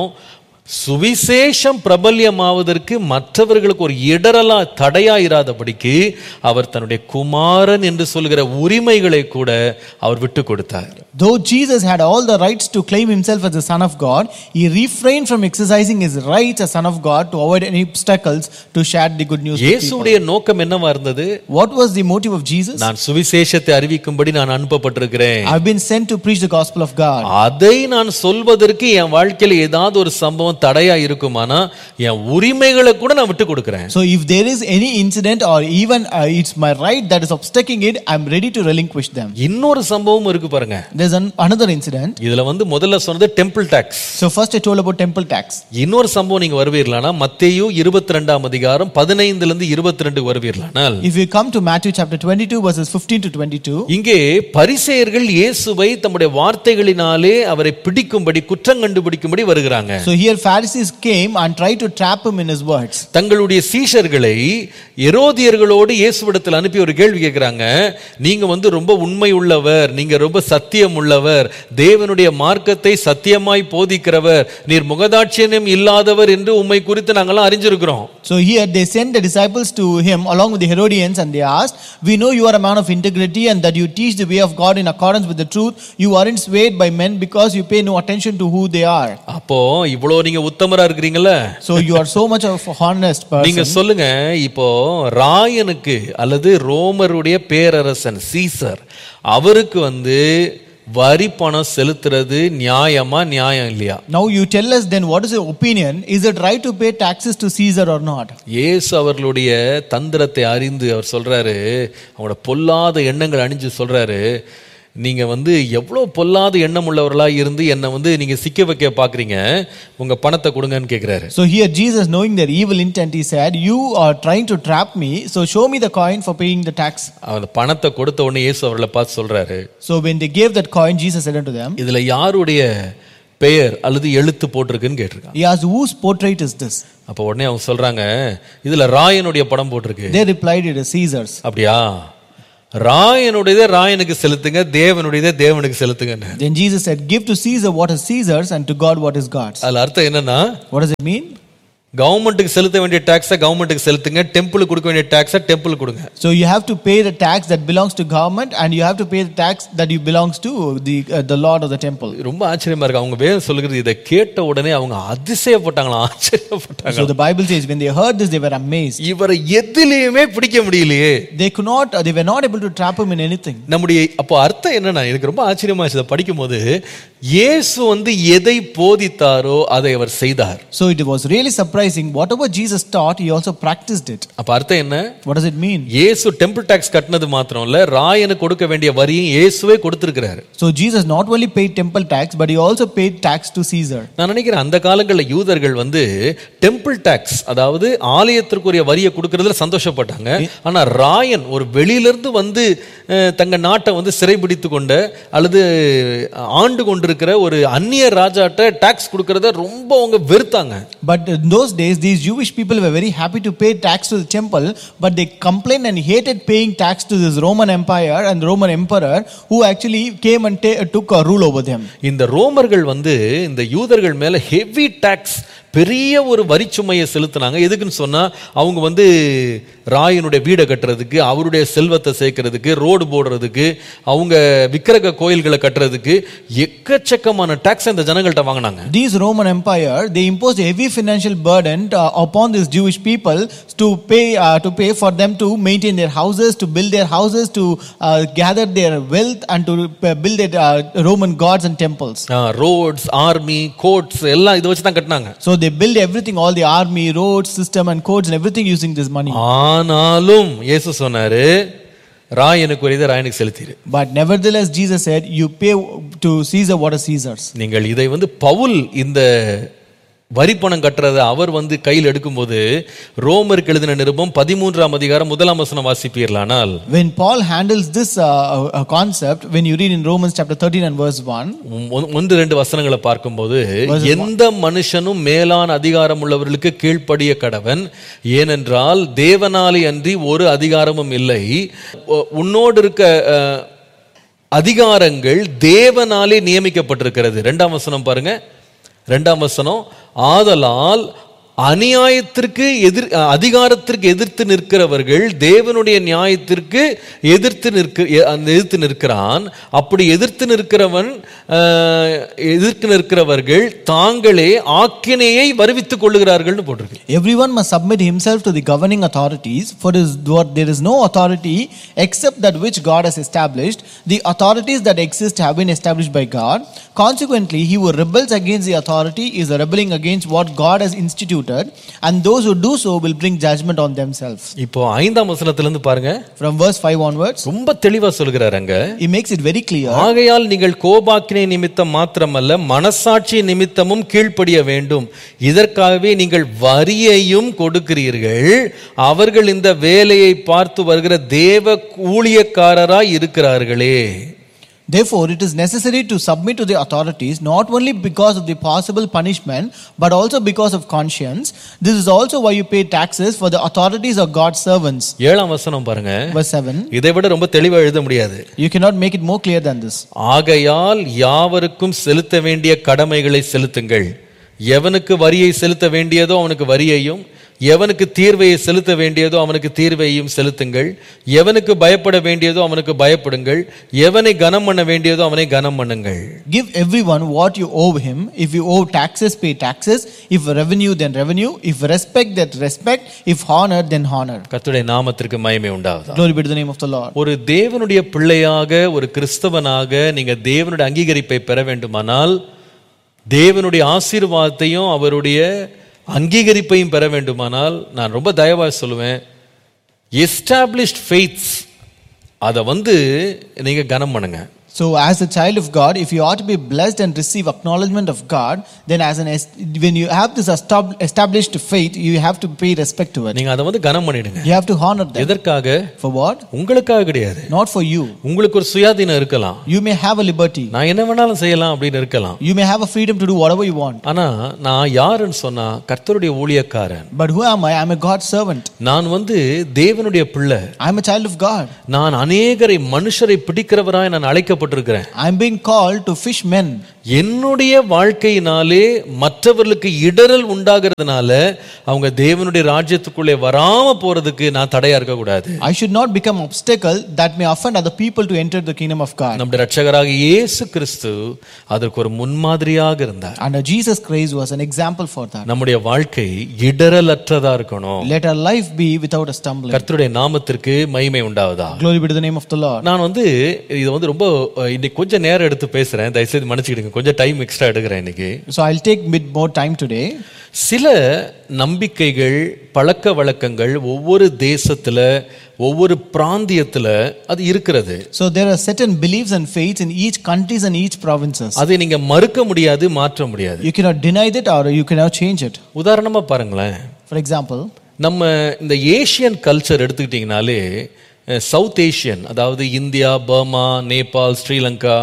சுவிசேஷம் பிரபல்யமாவதற்கு மற்றவர்களுக்கு ஒரு இடரலா தடையா இராதபடிக்கு அவர் தன்னுடைய குமாரன் என்று சொல்கிற உரிமைகளை கூட அவர் விட்டு கொடுத்தார்
Though Jesus had all the rights to claim himself as the Son of God, he refrained from exercising his rights as Son of God to avoid any obstacles to share the good news. with people.
இயேசுடைய நோக்கம் என்னவா இருந்தது
What was the motive of Jesus?
நான் சுவிசேஷத்தை அறிவிக்கும்படி நான் அனுப்பப்பட்டிருக்கிறேன்
I've been sent to preach the gospel of God.
அதை நான் சொல்வதற்கு என் வாழ்க்கையில ஏதாவது ஒரு சம்பவம் பாவம் தடையா இருக்குமானா என் உரிமைகளை கூட நான் விட்டு கொடுக்கிறேன்
So if there is any incident or even uh, it's my right that is obstructing it, I'm ready to relinquish them.
இன்னொரு சம்பவம் இருக்கு பாருங்க
There's an, another incident.
இதுல வந்து முதல்ல சொன்னது temple tax
So first I told about temple tax.
இன்னொரு சம்பவம் நீங்க வருவீர்களானா மத்தேயு இருபத்தி ரெண்டாம் அதிகாரம் பதினைந்துல இருந்து இருபத்தி ரெண்டு வருவீர்களானால்
If you come to Matthew chapter 22 verses 15 to 22,
இங்கே பரிசேயர்கள் இயேசுவை தம்முடைய வார்த்தைகளினாலே அவரை பிடிக்கும்படி குற்றம் கண்டுபிடிக்கும்படி வருகிறாங்க
so here Pharisees came and tried to trap him in his words.
தங்களுடைய சீஷர்களை எரோதியர்களோடு இயேசுவிடத்தில் அனுப்பி ஒரு கேள்வி கேட்கிறாங்க நீங்க வந்து ரொம்ப உண்மை உள்ளவர் நீங்க ரொம்ப சத்தியம் உள்ளவர் தேவனுடைய மார்க்கத்தை சத்தியமாய் போதிக்கிறவர் நீர் முகதாட்சியம் இல்லாதவர் என்று உம்மை குறித்து நாங்கெல்லாம் அறிஞ்சிருக்கிறோம்
So here they sent the disciples to him along with the Herodians and they asked, We know you are a man of integrity and that you teach the way of God in accordance with the truth. You aren't swayed by men because you pay no attention to who they are.
அப்போ இவ்வளோ நீங்க உத்தமரா இருக்கிறீங்கல்ல
So you are so much of a honest
நீங்க
person.
சொல்லுங்க இப்போ ராயனுக்கு அல்லது ரோமருடைய பேரரசன் Caesar அவருக்கு வந்து வரி பணம் செலுத்துறது நியாயமா நியாயம் இல்லையா
Now you tell us then what is your opinion? Is it right to pay taxes to Caesar or not?
இயேசு அவர்களுடைய தந்திரத்தை அறிந்து அவர் சொல்றாரு அவங்களோட பொல்லாத எண்ணங்கள் அணிஞ்சு சொல்றாரு நீங்க வந்து எவ்வளோ பொல்லாத எண்ணம் உள்ளவர்களா இருந்து என்னை வந்து நீங்க சிக்க வைக்க பாக்குறீங்க உங்க பணத்தை கொடுங்கன்னு கேக்குறாரு
So here Jesus knowing their evil intent, he said, You are trying to trap me, so show me the coin for paying the tax.
அந்த பணத்தை கொடுத்த உடனே இயேசு அவர்களை பார்த்து சொல்றாரு
So when they gave that coin, Jesus said unto them,
இதுல யாருடைய பெயர் அல்லது எழுத்து போட்டிருக்குன்னு கேட்டிருக்கான்
He asked, Whose portrait is this?
அப்போ உடனே அவங்க சொல்றாங்க இதுல ராயனுடைய படம் போட்டிருக்கு
They replied, It is Caesar's.
அப்படியா ராயனுடையதை ராயனுக்கு செலுத்துங்க தேவனுடையதை தேவனுக்கு செலுத்துங்கன்னு
Then Jesus said, Give to Caesar what is Caesar's and to God what is God's.
அதுல அர்த்தம் என்னன்னா
What does it mean?
கவர்மெண்ட்டுக்கு செலுத்த வேண்டிய டாக்ஸை கவர்மெண்ட்டுக்கு செலுத்துங்க டெம்பிளுக்கு கொடுக்க வேண்டிய டாக்ஸை டெம்பிள் கொடுங்க
So you have to pay the tax that belongs to government and you have to pay the tax that you belongs to the, uh, the Lord of the temple.
ரொம்ப ஆச்சரியமா இருக்கு அவங்க வேதம் சொல்லுகிறது இதை கேட்ட உடனே அவங்க அதிசயப்பட்டாங்களாம் ஆச்சரியப்பட்டாங்க
So the Bible says when they heard this, they were amazed.
இவரை எதிலையுமே பிடிக்க முடியலையே
They could not, they were not able to trap him in anything.
நம்முடைய அப்போ அர்த்தம் என்னன்னா எனக்கு ரொம்ப ஆச்சரியமா இதை படிக்கும்போது இயேசு வந்து எதை போதித்தாரோ அதை அவர் செய்தார்
So it was really surprising. Whatever Jesus taught, he also practiced it.
அப்ப அர்த்தம் என்ன
What does it mean?
இயேசு டெம்பிள் டாக்ஸ் கட்டினது மாத்திரம் இல்ல ராயனுக்கு கொடுக்க வேண்டிய வரியும் இயேசுவே கொடுத்திருக்கிறாரு
So Jesus not only paid temple tax, but he also paid tax to Caesar.
நான் நினைக்கிறேன் அந்த காலங்களில் யூதர்கள் வந்து டெம்பிள் டாக்ஸ் அதாவது ஆலயத்திற்குரிய வரியை கொடுக்கறதுல சந்தோஷப்பட்டாங்க ஆனா ராயன் ஒரு வெளியிலிருந்து வந்து அஹ், தங்க நாட்டை வந்து சிறைபிடித்து கொண்ட அல்லது ஆண்டு கொண்டிருக்கிற ஒரு அந்நிய ராஜாட்ட டாக்ஸ் கொடுக்கறத ரொம்ப அவங்க வெறுத்தாங்க
But in those days, these Jewish people were very happy to pay tax to the temple, but they complained and hated paying tax to this Roman Empire and Roman emperor who actually came and ta- took a rule over them.
இந்த ரோமர்கள் வந்து இந்த யூதர்கள் மேல heavy tax பெரிய ஒரு வரிச்சுமையை செலுத்தினாங்க எதுக்குன்னு சொன்னா அவங்க வந்து ராயனுடைய வீடை கட்டுறதுக்கு அவருடைய செல்வத்தை சேர்க்கறதுக்கு ரோடு போடுறதுக்கு அவங்க விக்கிரக கோயில்களை கட்டுறதுக்கு எக்கச்சக்கமான டாக்ஸ் இந்த ஜனங்கள்ட்ட வாங்கினாங்க
These Roman Empire, they imposed a heavy financial burden uh, upon these Jewish people to pay uh, to pay for them to maintain their houses, to build their houses, to uh, gather their wealth, and to uh, build their uh, Roman gods and temples.
Roads army courts எல்லாம் இதை வச்சு தான் கட்டினாங்க
So they build everything, all the army, roads, system, and codes, and everything using this money.
ஆனாலும் இயேசு சொன்னாரு ராயனுக்குரியதை ராயனுக்கு செலுத்திடு
But nevertheless, Jesus said, You pay to Caesar what is Caesar's.
நீங்கள் இதை வந்து பவுல் இந்த வரி பணம் கட்டுறதை அவர் வந்து கையில் எடுக்கும்போது ரோமருக்கு எழுதின நிருபம் பதிமூன்றாம் அதிகாரம் முதலாம் வசனம் வாசிப்பீர்களானால்
When Paul handles this uh, uh, concept, when you read in Romans chapter 13 and verse 1,
ஒ- ஒன்று ரெண்டு வசனங்களை பார்க்கும்போது எந்த மனுஷனும் மேலான அதிகாரம் உள்ளவர்களுக்கு கீழ்ப்படிய கடவன் ஏனென்றால் தேவனாலே அன்றி ஒரு அதிகாரமும் இல்லை உ- உன்னோடு இருக்க அஹ், அதிகாரங்கள் தேவனாலே நியமிக்கப்பட்டிருக்கிறது ரெண்டாம் வசனம் பாருங்க ரெண்டாம் வசனம் ஆதலால் அநியாயத்திற்கு எதிர் அஹ், அதிகாரத்திற்கு எதிர்த்து நிற்கிறவர்கள் தேவனுடைய நியாயத்திற்கு எதிர்த்து நிற்க எ- அந்த எதிர்த்து நிற்கிறான் அப்படி எதிர்த்து நிற்கிறவன் ஆஹ், எதிர்த்து நிற்கிறவர்கள் தாங்களே ஆக்கினையை வருவித்துக் கொள்ளுகிறார்கள்னு போட்டிருக்கு
Everyone must submit himself to the governing authorities, for it is what there is no authority except that which God has established. The authorities that exist have been established by God. Consequently, he who rebels against the authority is rebelling against what God has instituted, and those who do so will bring judgment on themselves.
இப்போ ஐந்தாம் வசனத்துல இருந்து பாருங்க
From verse 5 onwards,
ரொம்ப தெளிவா சொல்கிறார் அங்க
he makes it very clear.
ஆகையால் நீங்கள் கோபாக்கினை நிமித்தம் மாத்திரமல்ல மனசாட்சி நிமித்தமும் கீழ்ப்படிய வேண்டும் இதற்காகவே நீங்கள் வரியையும் கொடுக்கிறீர்கள் அவர்கள் இந்த வேலையை பார்த்து வருகிற தேவ ஊழியக்காரராய் இருக்கிறார்களே
Therefore, it is necessary to submit to the authorities not only because of the possible punishment, but also because of conscience. This is also why you pay taxes, for the authorities are God's servants.
ஏழாம் வசனம் பாருங்க
Verse 7.
இதை விட ரொம்ப தெளிவா எழுத முடியாது
You cannot make it more clear than this.
ஆகையால் யாவருக்கும் செலுத்த வேண்டிய கடமைகளை செலுத்துங்கள் எவனுக்கு வரியை செலுத்த வேண்டியதோ அவனுக்கு வரியையும் எவனுக்கு தீர்வையை செலுத்த வேண்டியதோ அவனுக்கு தீர்வையும் செலுத்துங்கள் எவனுக்கு பயப்பட வேண்டியதோ அவனுக்கு பயப்படுங்கள் எவனை கனம் பண்ண வேண்டியதோ அவனை கனம் பண்ணுங்கள்
Give everyone what you owe him. If you owe taxes, pay taxes. If revenue, then revenue. If respect, then respect. If honor, then honor.
கர்த்தருடைய நாமத்திற்கு மகிமை உண்டாவதா
Glory be to the name of the Lord.
ஒரு தேவனுடைய பிள்ளையாக ஒரு கிறிஸ்தவனாக நீங்க தேவனுடைய அங்கீகரிப்பை பெற வேண்டுமானால் தேவனுடைய ஆசீர்வாதத்தையும் அவருடைய அங்கீகரிப்பையும் பெற வேண்டுமானால் நான் ரொம்ப தயவா சொல்லுவேன் எஸ்டாப்ளிஷ்ட் ஃபெய்த்ஸ் அதை வந்து நீங்க கனம் பண்ணுங்க
So, as a child of God, if you ought to be blessed and receive acknowledgement of God, then as an est- when you have this estab- established faith, you have to pay respect to it.
நீங்க அதை வந்து கனம் பண்ணிடுங்க
You have to honor them.
எதற்காக
For what?
உங்களுக்காக கிடையாது
Not for you.
உங்களுக்கு ஒரு சுயாதீனம் இருக்கலாம்
You may have a liberty.
நான் என்ன வேணாலும் செய்யலாம் அப்படின்னு இருக்கலாம்
You may have a freedom to do whatever you want.
ஆனா நான் யாருன்னு சொன்னா கர்த்தருடைய ஊழியக்காரன்
But who am I? I'm a God's servant.
நான் வந்து தேவனுடைய பிள்ளை
I'm a child of God.
நான் அநேகரை மனுஷரை பிடிக்கிறவராய் நான் அழைக்கப்பட்டிருக்கிறேன்
I'm being called to fish men.
என்னுடைய வாழ்க்கையினாலே மற்றவர்களுக்கு இடரல் உண்டாகிறதுனால அவங்க தேவனுடைய ராஜ்யத்துக்குள்ளே வராம போறதுக்கு நான் தடையா இருக்க கூடாது
I should not become obstacle that may offend other people to enter the kingdom of God.
நம்முடைய ரட்சகராக இயேசு கிறிஸ்து அதற்கு ஒரு முன்மாதிரியாக இருந்தார்
And Jesus Christ was an example for that.
நம்முடைய வாழ்க்கை இடரலற்றதா இருக்கணும்
Let our life be without a stumbling.
கர்த்தருடைய நாமத்திற்கு மகிமை உண்டாவதா
Glory be to the name of the Lord.
நான் வந்து இது வந்து ரொம்ப அஹ், இன்னைக்கு கொஞ்சம் நேரம் எடுத்து பேசுறேன் தயவுசெய்து மன்னிச்சுக்கிடுங்க கொஞ்சம் டைம் எக்ஸ்ட்ரா எடுக்கிறேன் இன்னைக்கு
So I'll take bit more time today.
சில நம்பிக்கைகள் பழக்க வழக்கங்கள் ஒவ்வொரு தேசத்துல ஒவ்வொரு பிராந்தியத்துல அது இருக்கிறது
So there are certain beliefs and faiths in each countries and each provinces.
அதை நீங்க மறுக்க முடியாது மாற்ற முடியாது
You cannot deny it or you cannot change it.
உதாரணமா பாருங்களேன்
For example,
நம்ம இந்த ஏஷியன் கல்ச்சர் எடுத்துக்கிட்டிங்கனாலே அஹ், சவுத் ஏஷியன் அதாவது இந்தியா பர்மா நேபாள் ஸ்ரீலங்கா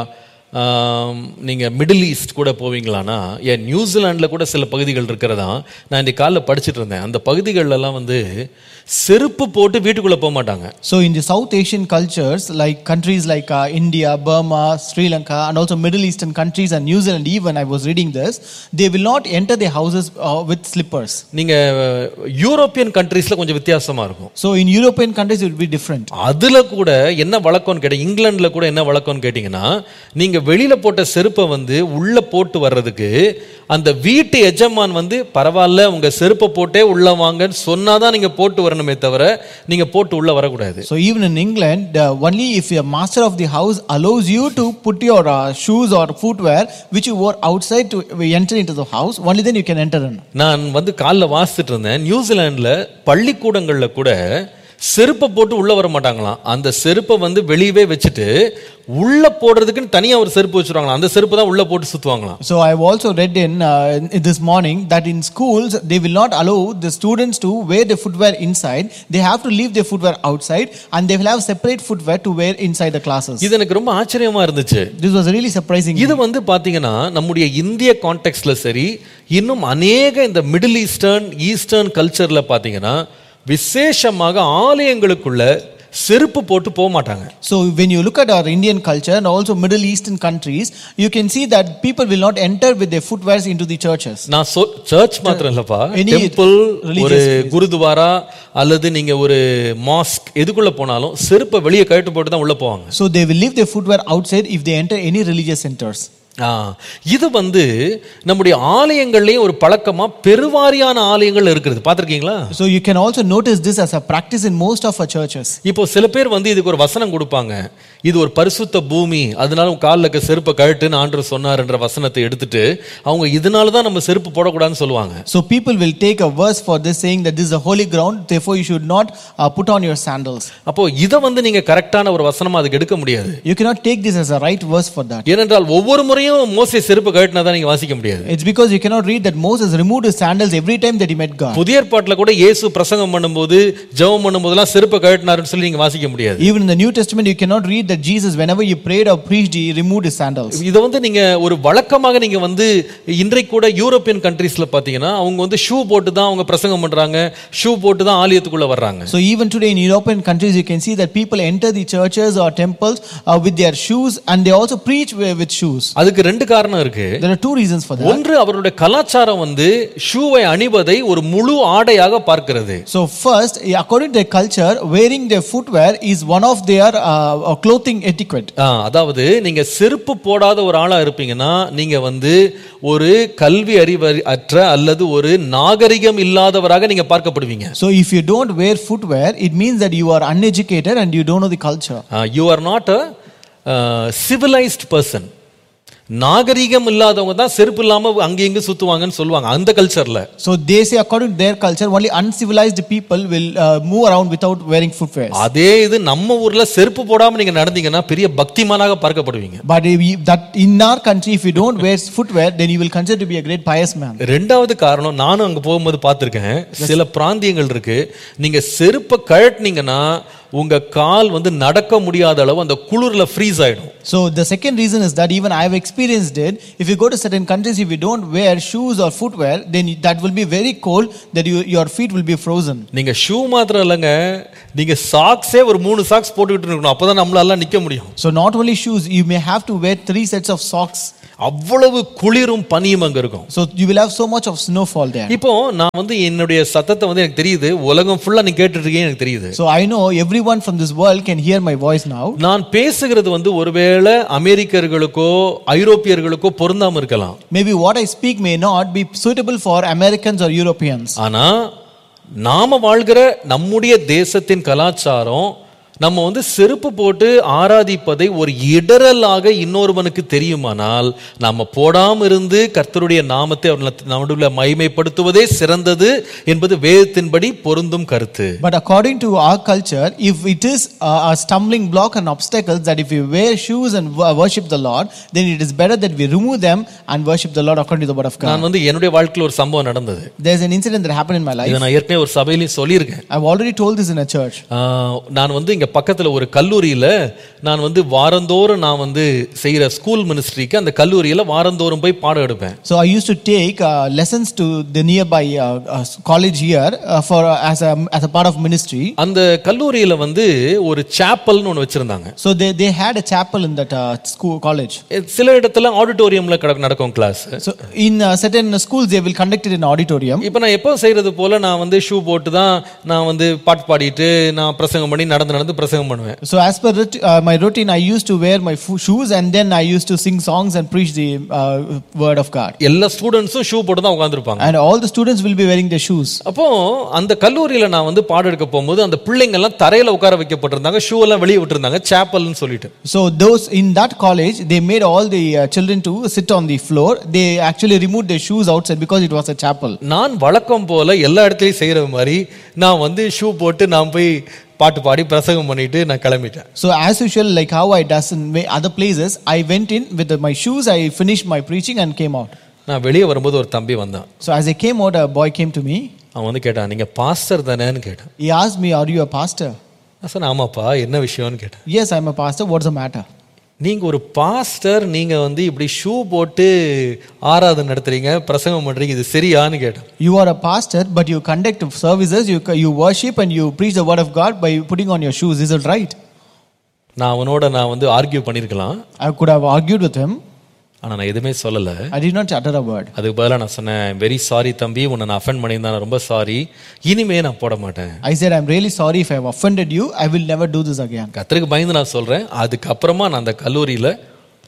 ஆம், நீங்க மிடில் ஈஸ்ட் கூட போவீங்களானா ஏன் நியூசிலாண்டில் கூட சில பகுதிகள் இருக்கிறதா நான் இந்த காலைல படிச்சுட்டு இருந்தேன் அந்த பகுதிகளெல்லாம் வந்து செருப்பு போட்டு வீட்டுக்குள்ள போக மாட்டாங்க
so in the South Asian cultures, like countries like uh, India, Burma, Sri Lanka, and also Middle Eastern countries and New Zealand, even I was reading this, they will not enter their houses uh, with slippers.
நீங்க European கண்ட்ரீஸ்ல கொஞ்சம் வித்தியாசமா இருக்கும்
So in European countries, it will be different.
அதுல கூட என்ன வழக்கம்னு கேட்ட இங்கிலாந்துல கூட என்ன வழக்கம்னு கேட்டீங்கன்னா நீங்க வெளியில போட்ட செருப்பை வந்து உள்ள போட்டு வர்றதுக்கு அந்த வீட்டு எஜமான் வந்து பரவாயில்ல உங்க செருப்பை போட்டே உள்ள வாங்கன்னு சொன்னாதான் நீங்க போட்டு வரணுமே தவிர நீங்க போட்டு உள்ள வரக்கூடாது
So even in England, uh, only if your master of the house allows you to put your uh, shoes or footwear which you wore outside to enter into the house, only then you can enter in.
நான் வந்து காலைல வாசிச்சுட்டு இருந்தேன் நியூசிலாந்துல பள்ளிக்கூடங்கள்ல கூட செருப்பை போட்டு உள்ள வர மாட்டாங்களாம் அந்த செருப்பை வந்து வெளியவே வச்சுட்டு உள்ள போடுறதுக்குன்னு தனியா ஒரு செருப்பு வச்சிருவாங்களாம் அந்த செருப்பு தான் உள்ள போட்டு சுத்துவாங்களாம்
So I have also read in, uh, in this morning that in schools they will not allow the students to wear their footwear inside. They have to leave their footwear outside, and they will have separate footwear to wear inside the classes.
இது எனக்கு ரொம்ப ஆச்சரியமா இருந்துச்சு
This was really surprising.
இது வந்து பாத்தீங்கன்னா நம்முடைய இந்திய கான்டெக்ட்ல சரி இன்னும் அநேக இந்த மிடில் ஈஸ்டர்ன் ஈஸ்டர்ன் கல்ச்சர்ல பாத்தீங்கன்னா விசேஷமாக ஆலயங்களுக்குள்ள செருப்பு போட்டு போக மாட்டாங்க
So when you look at our Indian culture and also Middle Eastern countries, you can see that people will not enter with their footwears into the churches.
நான் சர்ச் மாத்திரம் இல்லப்பா
Any
temple
religious
ஒரு
place.
Gurdwara அல்லது நீங்க ஒரு mask எதுக்குள்ள போனாலும் செருப்பை வெளியே கழட்டு போட்டு தான் உள்ள போவாங்க
So they will leave their footwear outside if they enter any religious centers.
ஆ, இது வந்து நம்முடைய ஆலயங்கள்லயும் ஒரு பழக்கமா பெருவாரியான ஆலயங்கள் இருக்கிறது பார்த்திருக்கீங்களா
So you can also notice this as a practice in most of our churches.
இப்போ சில பேர் வந்து இதுக்கு ஒரு வசனம் கொடுப்பாங்க இது ஒரு பரிசுத்த பூமி அதனால உன் காலில் இருக்க செருப்பை கழட்டுன்னு ஆண்டவர் சொன்னார்ன்ற வசனத்தை எடுத்துட்டு அவங்க இதனால தான் நம்ம செருப்பு போடக்கூடாதுன்னு சொல்லுவாங்க
So people will take a verse for this saying that this is a holy ground, therefore you should not uh, put on your sandals.
அப்போ இதை வந்து நீங்க கரெக்டான ஒரு வசனமா அதுக்கு எடுக்க முடியாது
You cannot take this as a right verse for that.
ஏனென்றால் ஒவ்வொரு முறையும் மோசே செருப்பு கழட்டினா தான் நீங்க வாசிக்க முடியாது
It's because you cannot read that Moses removed his sandals every time that he met God.
புதிய ஏற்பாட்டில் கூட இயேசு பிரசங்கம் பண்ணும்போது ஜெபம் பண்ணும்போதெல்லாம் செருப்பை கழட்டினாருன்னு சொல்லி நீங்க வாசிக்க முடியாது
Even in the New Testament, you cannot read that Jesus, whenever he prayed or preached, he removed his sandals.
இதை வந்து நீங்க ஒரு வழக்கமாக நீங்க வந்து இன்றைக்கு கூட யூரோப்பியன் கண்ட்ரீஸ்ல பாத்தீங்கன்னா அவங்க வந்து ஷூ போட்டு தான் அவங்க பிரசங்கம் பண்றாங்க ஷூ போட்டு தான் ஆலயத்துக்குள்ள வர்றாங்க
So even today in European countries, you can see that people enter the churches or temples uh, with their shoes, and they also preach wi- with shoes.
அதுக்கு ரெண்டு காரணம் இருக்கு
There are two reasons for that.
ஒன்று அவருடைய கலாச்சாரம் வந்து ஷூவை அணிவதை ஒரு முழு ஆடையாக பார்க்கிறது
So first, according to their culture, wearing their footwear is one of their uh, uh, clothing etiquette.
ஆ, அதாவது நீங்க செருப்பு போடாத ஒரு ஆளா இருப்பீங்கன்னா நீங்க வந்து ஒரு கல்வி அறிவு அற்ற அல்லது ஒரு நாகரிகம் இல்லாதவராக நீங்க பார்க்கப்படுவீங்க
So if you don't wear footwear, it means that you are uneducated and you don't know the culture.
You are not a civilised person நாகரிகம் இல்லாதவங்க தான் செருப்பு இல்லாம அங்க இங்க சுத்துவாங்கன்னு சொல்லுவாங்க அந்த கல்ச்சர்ல
So they say, according to their culture, only uncivilized people will uh, move around without wearing footwear.
அதே இது நம்ம ஊர்ல செருப்பு போடாம நீங்க நடந்தீங்கன்னா பெரிய பக்திமானாக பார்க்கப்படுவீங்க
But if you, that in our country, if you don't wear footwear, then you will consider to be a great pious man.
ரெண்டாவது காரணம் நானும் அங்க போகும்போது பார்த்திருக்கேன் சில பிராந்தியங்கள் இருக்கு நீங்க செருப்பை கழட்டினீங்கன்னா உங்க கால் வந்து நடக்க முடியாத அளவு அந்த குளிர்ல ஃப்ரீஸ் ஆயிடும்
So the second reason is that even I have experienced it. If you go to certain countries, if you don't wear shoes or footwear, then that will be very cold. That you, your feet will be frozen.
நீங்க shoe மாத்திரம் இல்லைங்க நீங்க சாக்ஸே ஒரு மூணு socks போட்டுக்கிட்டு இருக்கணும் அப்பதான் நம்மளால நிக்க முடியும்
So not only shoes, you may have to wear three sets of socks.
அவ்வளவு குளிரும் பனியும் அங்க இருக்கும்
So you will have so much of snowfall there.
இப்போ நான் வந்து என்னுடைய சத்தத்தை வந்து எனக்கு தெரியுது உலகம் ஃபுல்லா நீ கேட்டுட்டு இருக்கீங்க எனக்கு தெரியுது
So I know everyone from this world can hear my voice now.
நான் பேசுகிறது வந்து ஒருவேளை அமெரிக்கர்களுக்கோ ஐரோப்பியர்களுக்கோ பொருந்தாம இருக்கலாம்
Maybe what I speak may not be suitable for Americans or Europeans.
ஆனா நாம வாழ்கிற நம்முடைய தேசத்தின் கலாச்சாரம் நம்ம வந்து செருப்பு போட்டு ஆராதிப்பதை ஒரு இடரலாக இன்னொருவனுக்கு தெரியுமானால் நாம போடாம இருந்து கர்த்தருடைய நாமத்தை அவர் நடுவில் மகிமைப்படுத்துவதே சிறந்தது என்பது வேதத்தின்படி பொருந்தும் கருத்து
But according to our culture, if it is a, a stumbling block and obstacles that if we wear shoes and wo- worship the Lord, then it is better that we remove them and worship the Lord according to the word of God.
நான் வந்து என்னுடைய வாழ்க்கையில் ஒரு சம்பவம் நடந்தது
There's an incident that happened in my life.
இதை நான் ஏற்கனவே ஒரு சபையிலையும் சொல்லியிருக்கேன்
I've already told this in a church.
ஆஹ், நான் வந்து இங்க பக்கத்துல ஒரு கல்லூரியில நான் வந்து வாரந்தோறும் நான் வந்து செய்யற ஸ்கூல் மினிஸ்ட்ரிக்கு அந்த கல்லூரியில வாரந்தோறும் போய் பாடம் எடுப்பேன்
So I used to take uh, lessons to the nearby uh, uh, college here uh, for uh, as a as a part of ministry.
அந்த கல்லூரியில வந்து ஒரு சாப்பல்னு ஒன்று வச்சிருந்தாங்க
So they, they had a chapel in that uh, school college.
சில இடத்துல ஆடிட்டோரியம்ல நடக்கும் class
So in uh, certain schools they will conduct it in auditorium.
இப்போ நான் எப்போ செய்யறது போல நான் வந்து ஷூ போட்டு தான் நான் வந்து பாட்டு பாடிட்டு நான் பிரசங்கம் பண்ணி நடந்து நடந்து பிரசங்கம் பண்ணுவேன்
So as per rit- uh, my routine, I used to wear my fo- shoes and then I used to sing songs and preach the uh, word of God.
எல்லா ஸ்டூடெண்ட்ஸும் ஷூ போட்டு தான் உட்காந்துருப்பாங்க
And all the students will be wearing their shoes.
அப்போ அந்த கல்லூரியில நான் வந்து பாடம் எடுக்க போகும்போது அந்த பிள்ளைங்க எல்லாம் தரையில உட்கார வைக்கப்பட்டிருந்தாங்க ஷூ எல்லாம் வெளியே விட்டுருந்தாங்க சாப்பல்னு சொல்லிட்டு
So those in that college, they made all the uh, children to sit on the floor. They actually removed their shoes outside because it was a chapel.
நான் வழக்கம் போல எல்லா இடத்துலையும் செய்யற மாதிரி நான் வந்து ஷூ போட்டு நான் போய் பாட்டு பாடி பிரசங்கம் பண்ணிட்டு நான் கிளம்பிட்டேன்
So as usual, like how I does in wa- other places, I went in with my shoes. I finished my preaching and came out.
நான் வெளியே வரும்போது ஒரு தம்பி வந்தான்
So as I came out, a boy came to me.
அவன் வந்து கேட்டான் நீங்க பாஸ்டர் தானேன்னு கேட்டான்
He asked me, "Are you a pastor?"
நான் சொன்னேன் ஆமாப்பா என்ன விஷயம்னு கேட்டேன்
Yes, I'm a pastor. What's the matter?
நீங்க ஒரு பாஸ்டர் நீங்க வந்து இப்படி ஷூ போட்டு ஆராதனை நடத்துறீங்க பிரசங்கம் பண்றீங்க இது சரியான்னு கேட்டேன்
You are a pastor, but you conduct services, you, you worship, and you preach the word of God by putting on your shoes. Is it right?
நான் அவனோட நான் வந்து ஆர்கியூ பண்ணியிருக்கலாம்
I could have argued with him.
ஆனா நான் எதுவுமே சொல்லல
I did not utter a word.
அதுக்கு பதிலாக நான் சொன்னேன் வெரி சாரி தம்பி உன்னை நான் அஃபெண்ட் பண்ணியிருந்தேன் நான் ரொம்ப சாரி இனிமே நான் போட மாட்டேன்
I said, I'm really sorry if I have offended you. I will never do this again.
கத்தருக்கு பயந்து நான் சொல்றேன் அதுக்கப்புறமா நான் அந்த கல்லூரியில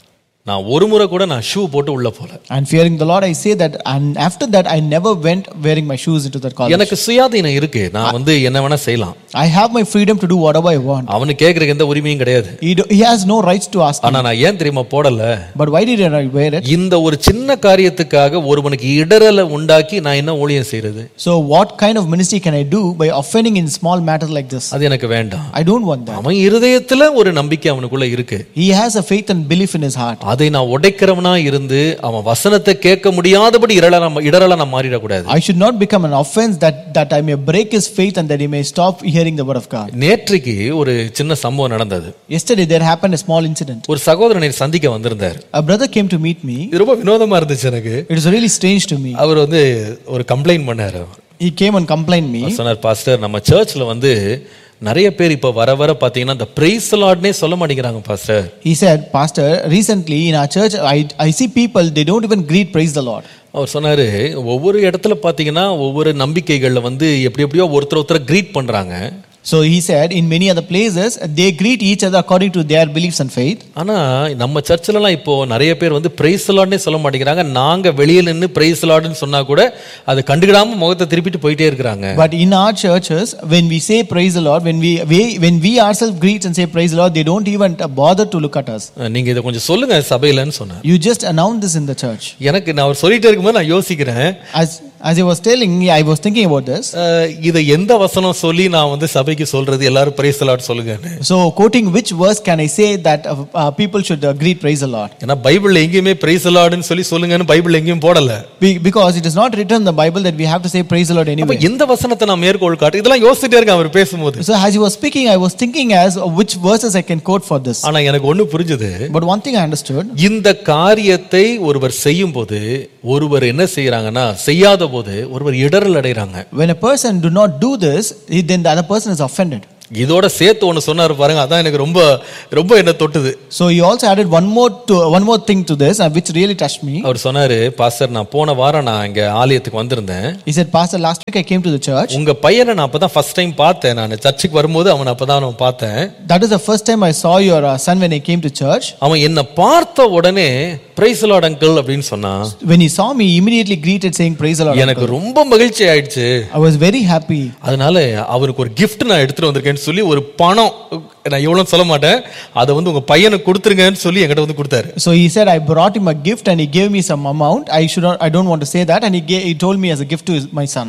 நான் ஒரு முறை கூட நான் ஷூ போட்டு உள்ள போல
And fearing the Lord, I say that, and after that, I never went wearing my shoes into that college.
எனக்கு சுயாதீனம் இருக்கு நான் வந்து என்ன வேணா செய்யலாம்
I have my freedom to do whatever I want.
அவனுக்கு கேட்கறதுக்கு எந்த உரிமையும் கிடையாது
He, do, he has no rights to ask.
ஆனா நான் ஏன் தெரியுமா போடல
But why did I wear it?
இந்த ஒரு சின்ன காரியத்துக்காக ஒருவனுக்கு இடரலை உண்டாக்கி நான் என்ன ஊழியம் செய்யறது
So, what kind of ministry can I do by offending in small matters like this?
அது எனக்கு வேண்டாம்
I don't want that.
அவன் இருதயத்துல ஒரு நம்பிக்கை அவனுக்குள்ள இருக்கு
He has a faith and belief in his heart.
அதை நான் உடைக்கிறவனா இருந்து அவன் வசனத்தை கேட்க முடியாதபடி இடரல இடரல நான் மாறிடக்கூடாது
I should not become an offense that, that I may break his faith and that he may stop hearing the word of God.
நேற்றைக்கு ஒரு சின்ன சம்பவம் நடந்தது
Yesterday, there happened a small incident.
ஒரு சகோதரனை சந்திக்க வந்திருந்தார்
A brother came to meet me.
இது ரொம்ப வினோதமா இருந்துச்சு எனக்கு
It was really strange to me.
அவர் வந்து ஒரு கம்ப்ளைண்ட் பண்ணாரு
He came and complained me.
அவர் சொன்னார் பாஸ்டர் நம்ம சர்ச்ல வந்து நிறைய பேர் இப்ப வர வர பாத்தீங்கன்னா இந்த பிரைஸ் லார்ட்னே சொல்ல மாட்டேங்கிறாங்க pastor
He said, Pastor, recently in our church, I, I see people, they don't even greet praise the Lord.
அவர் சொன்னாரு ஒவ்வொரு இடத்துல பாத்தீங்கன்னா ஒவ்வொரு நம்பிக்கைகள்ல வந்து எப்படி எப்படியோ ஒருத்தர் ஒருத்தர் கிரீட் பண்றாங்க
So he said, in many other places, they greet each other according to their beliefs and faith.
ஆனா நம்ம சர்ச்சிலலாம் இப்போ நிறைய பேர் வந்து பிரைஸ் லார்ட்னே சொல்ல மாட்டேங்கிறாங்க நாங்க வெளியே நின்று பிரைஸ் லார்ட்னு சொன்னா கூட அது கண்டுக்கிடாம முகத்தை திருப்பிட்டு போயிட்டே இருக்கிறாங்க
But in our churches, when we say praise the Lord, when we, we when we ourselves greet and say praise the Lord, they don't even bother to look at us.
நீங்க இதை கொஞ்சம் சொல்லுங்க சபையிலன்னு சொன்னார்
You just announce this in the church.
எனக்கு நான் அவர் சொல்லிட்டே இருக்கும்போது நான் யோசிக்கிறேன்
As as I was telling, I was thinking about this.
அஹ், இதை எந்த வசனம் சொல்லி நான் வந்து சபைக்கு சொல்றது எல்லாரும் பிரைஸ் லார்ட் சொல்லுங்கன்னு
So, quoting which verse can I say that uh, uh, people should uh, greet praise the Lord?
ஏன்னா பைபிள்ல எங்கேயுமே பிரைஸ் லார்ட்னு சொல்லி சொல்லுங்கன்னு பைபிள் எங்கேயும் போடல
Be- because it is not written in the Bible that we have to say praise the Lord
அப்ப
anyway.
எந்த வசனத்தை நான் மேற்கோள் காட்டு இதெல்லாம் யோசிச்சுட்டே இருக்கேன் அவர் பேசும்போது
So, as he was speaking, I was thinking as uh, which verses I can quote for this.
ஆனா எனக்கு ஒண்ணு புரிஞ்சுது
But one thing I understood
இந்த காரியத்தை ஒருவர் செய்யும் போது ஒருவர் என்ன செய்யறாங்கன்னா செய்யாத போது ஒருவர் இடரல் அடைகிறாங்க
when a person do not do this, he- then the other person is offended.
இதோட சேர்த்து ஒண்ணு சொன்னாரு பாருங்க அதான் எனக்கு ரொம்ப ரொம்ப என்ன தொட்டுது
So he also added one more to one more thing to this, uh, which really touched me.
அவர் சொன்னாரு பாஸ்டர் நான் போன வாரம் நான் இங்க ஆலயத்துக்கு வந்திருந்தேன்
He said, Pastor, last week I came to the church.
உங்க பையனை நான் அப்பதான் ஃபர்ஸ்ட் டைம் பார்த்தேன் நான் சர்ச்சுக்கு வரும்போது அவன் அப்பதான் நான் பார்த்தேன்
That is the first time I saw your uh, son when I came to church.
அவன் என்ன பார்த்த உடனே பிரைஸ் லார்ட் அங்கிள் அப்படின்னு சொன்னான்
When he saw me, he immediately greeted saying, Praise the Lord.
எனக்கு ரொம்ப மகிழ்ச்சி ஆயிடுச்சு
I was very happy.
அதனால அவருக்கு ஒரு gift நான் எடுத்துட்டு வந்திருக்கேன்னு சொல்லி ஒரு பணம் நான் எவ்வளவு சொல்ல மாட்டேன் அதை வந்து உங்க பையனுக்கு கொடுத்துருங்கன்னு சொல்லி என்கிட்ட வந்து கொடுத்தாரு
So he said, I brought him a gift and he gave me some amount. I should not, I don't want to say that. And he, gave, he told me as a gift to his, my son.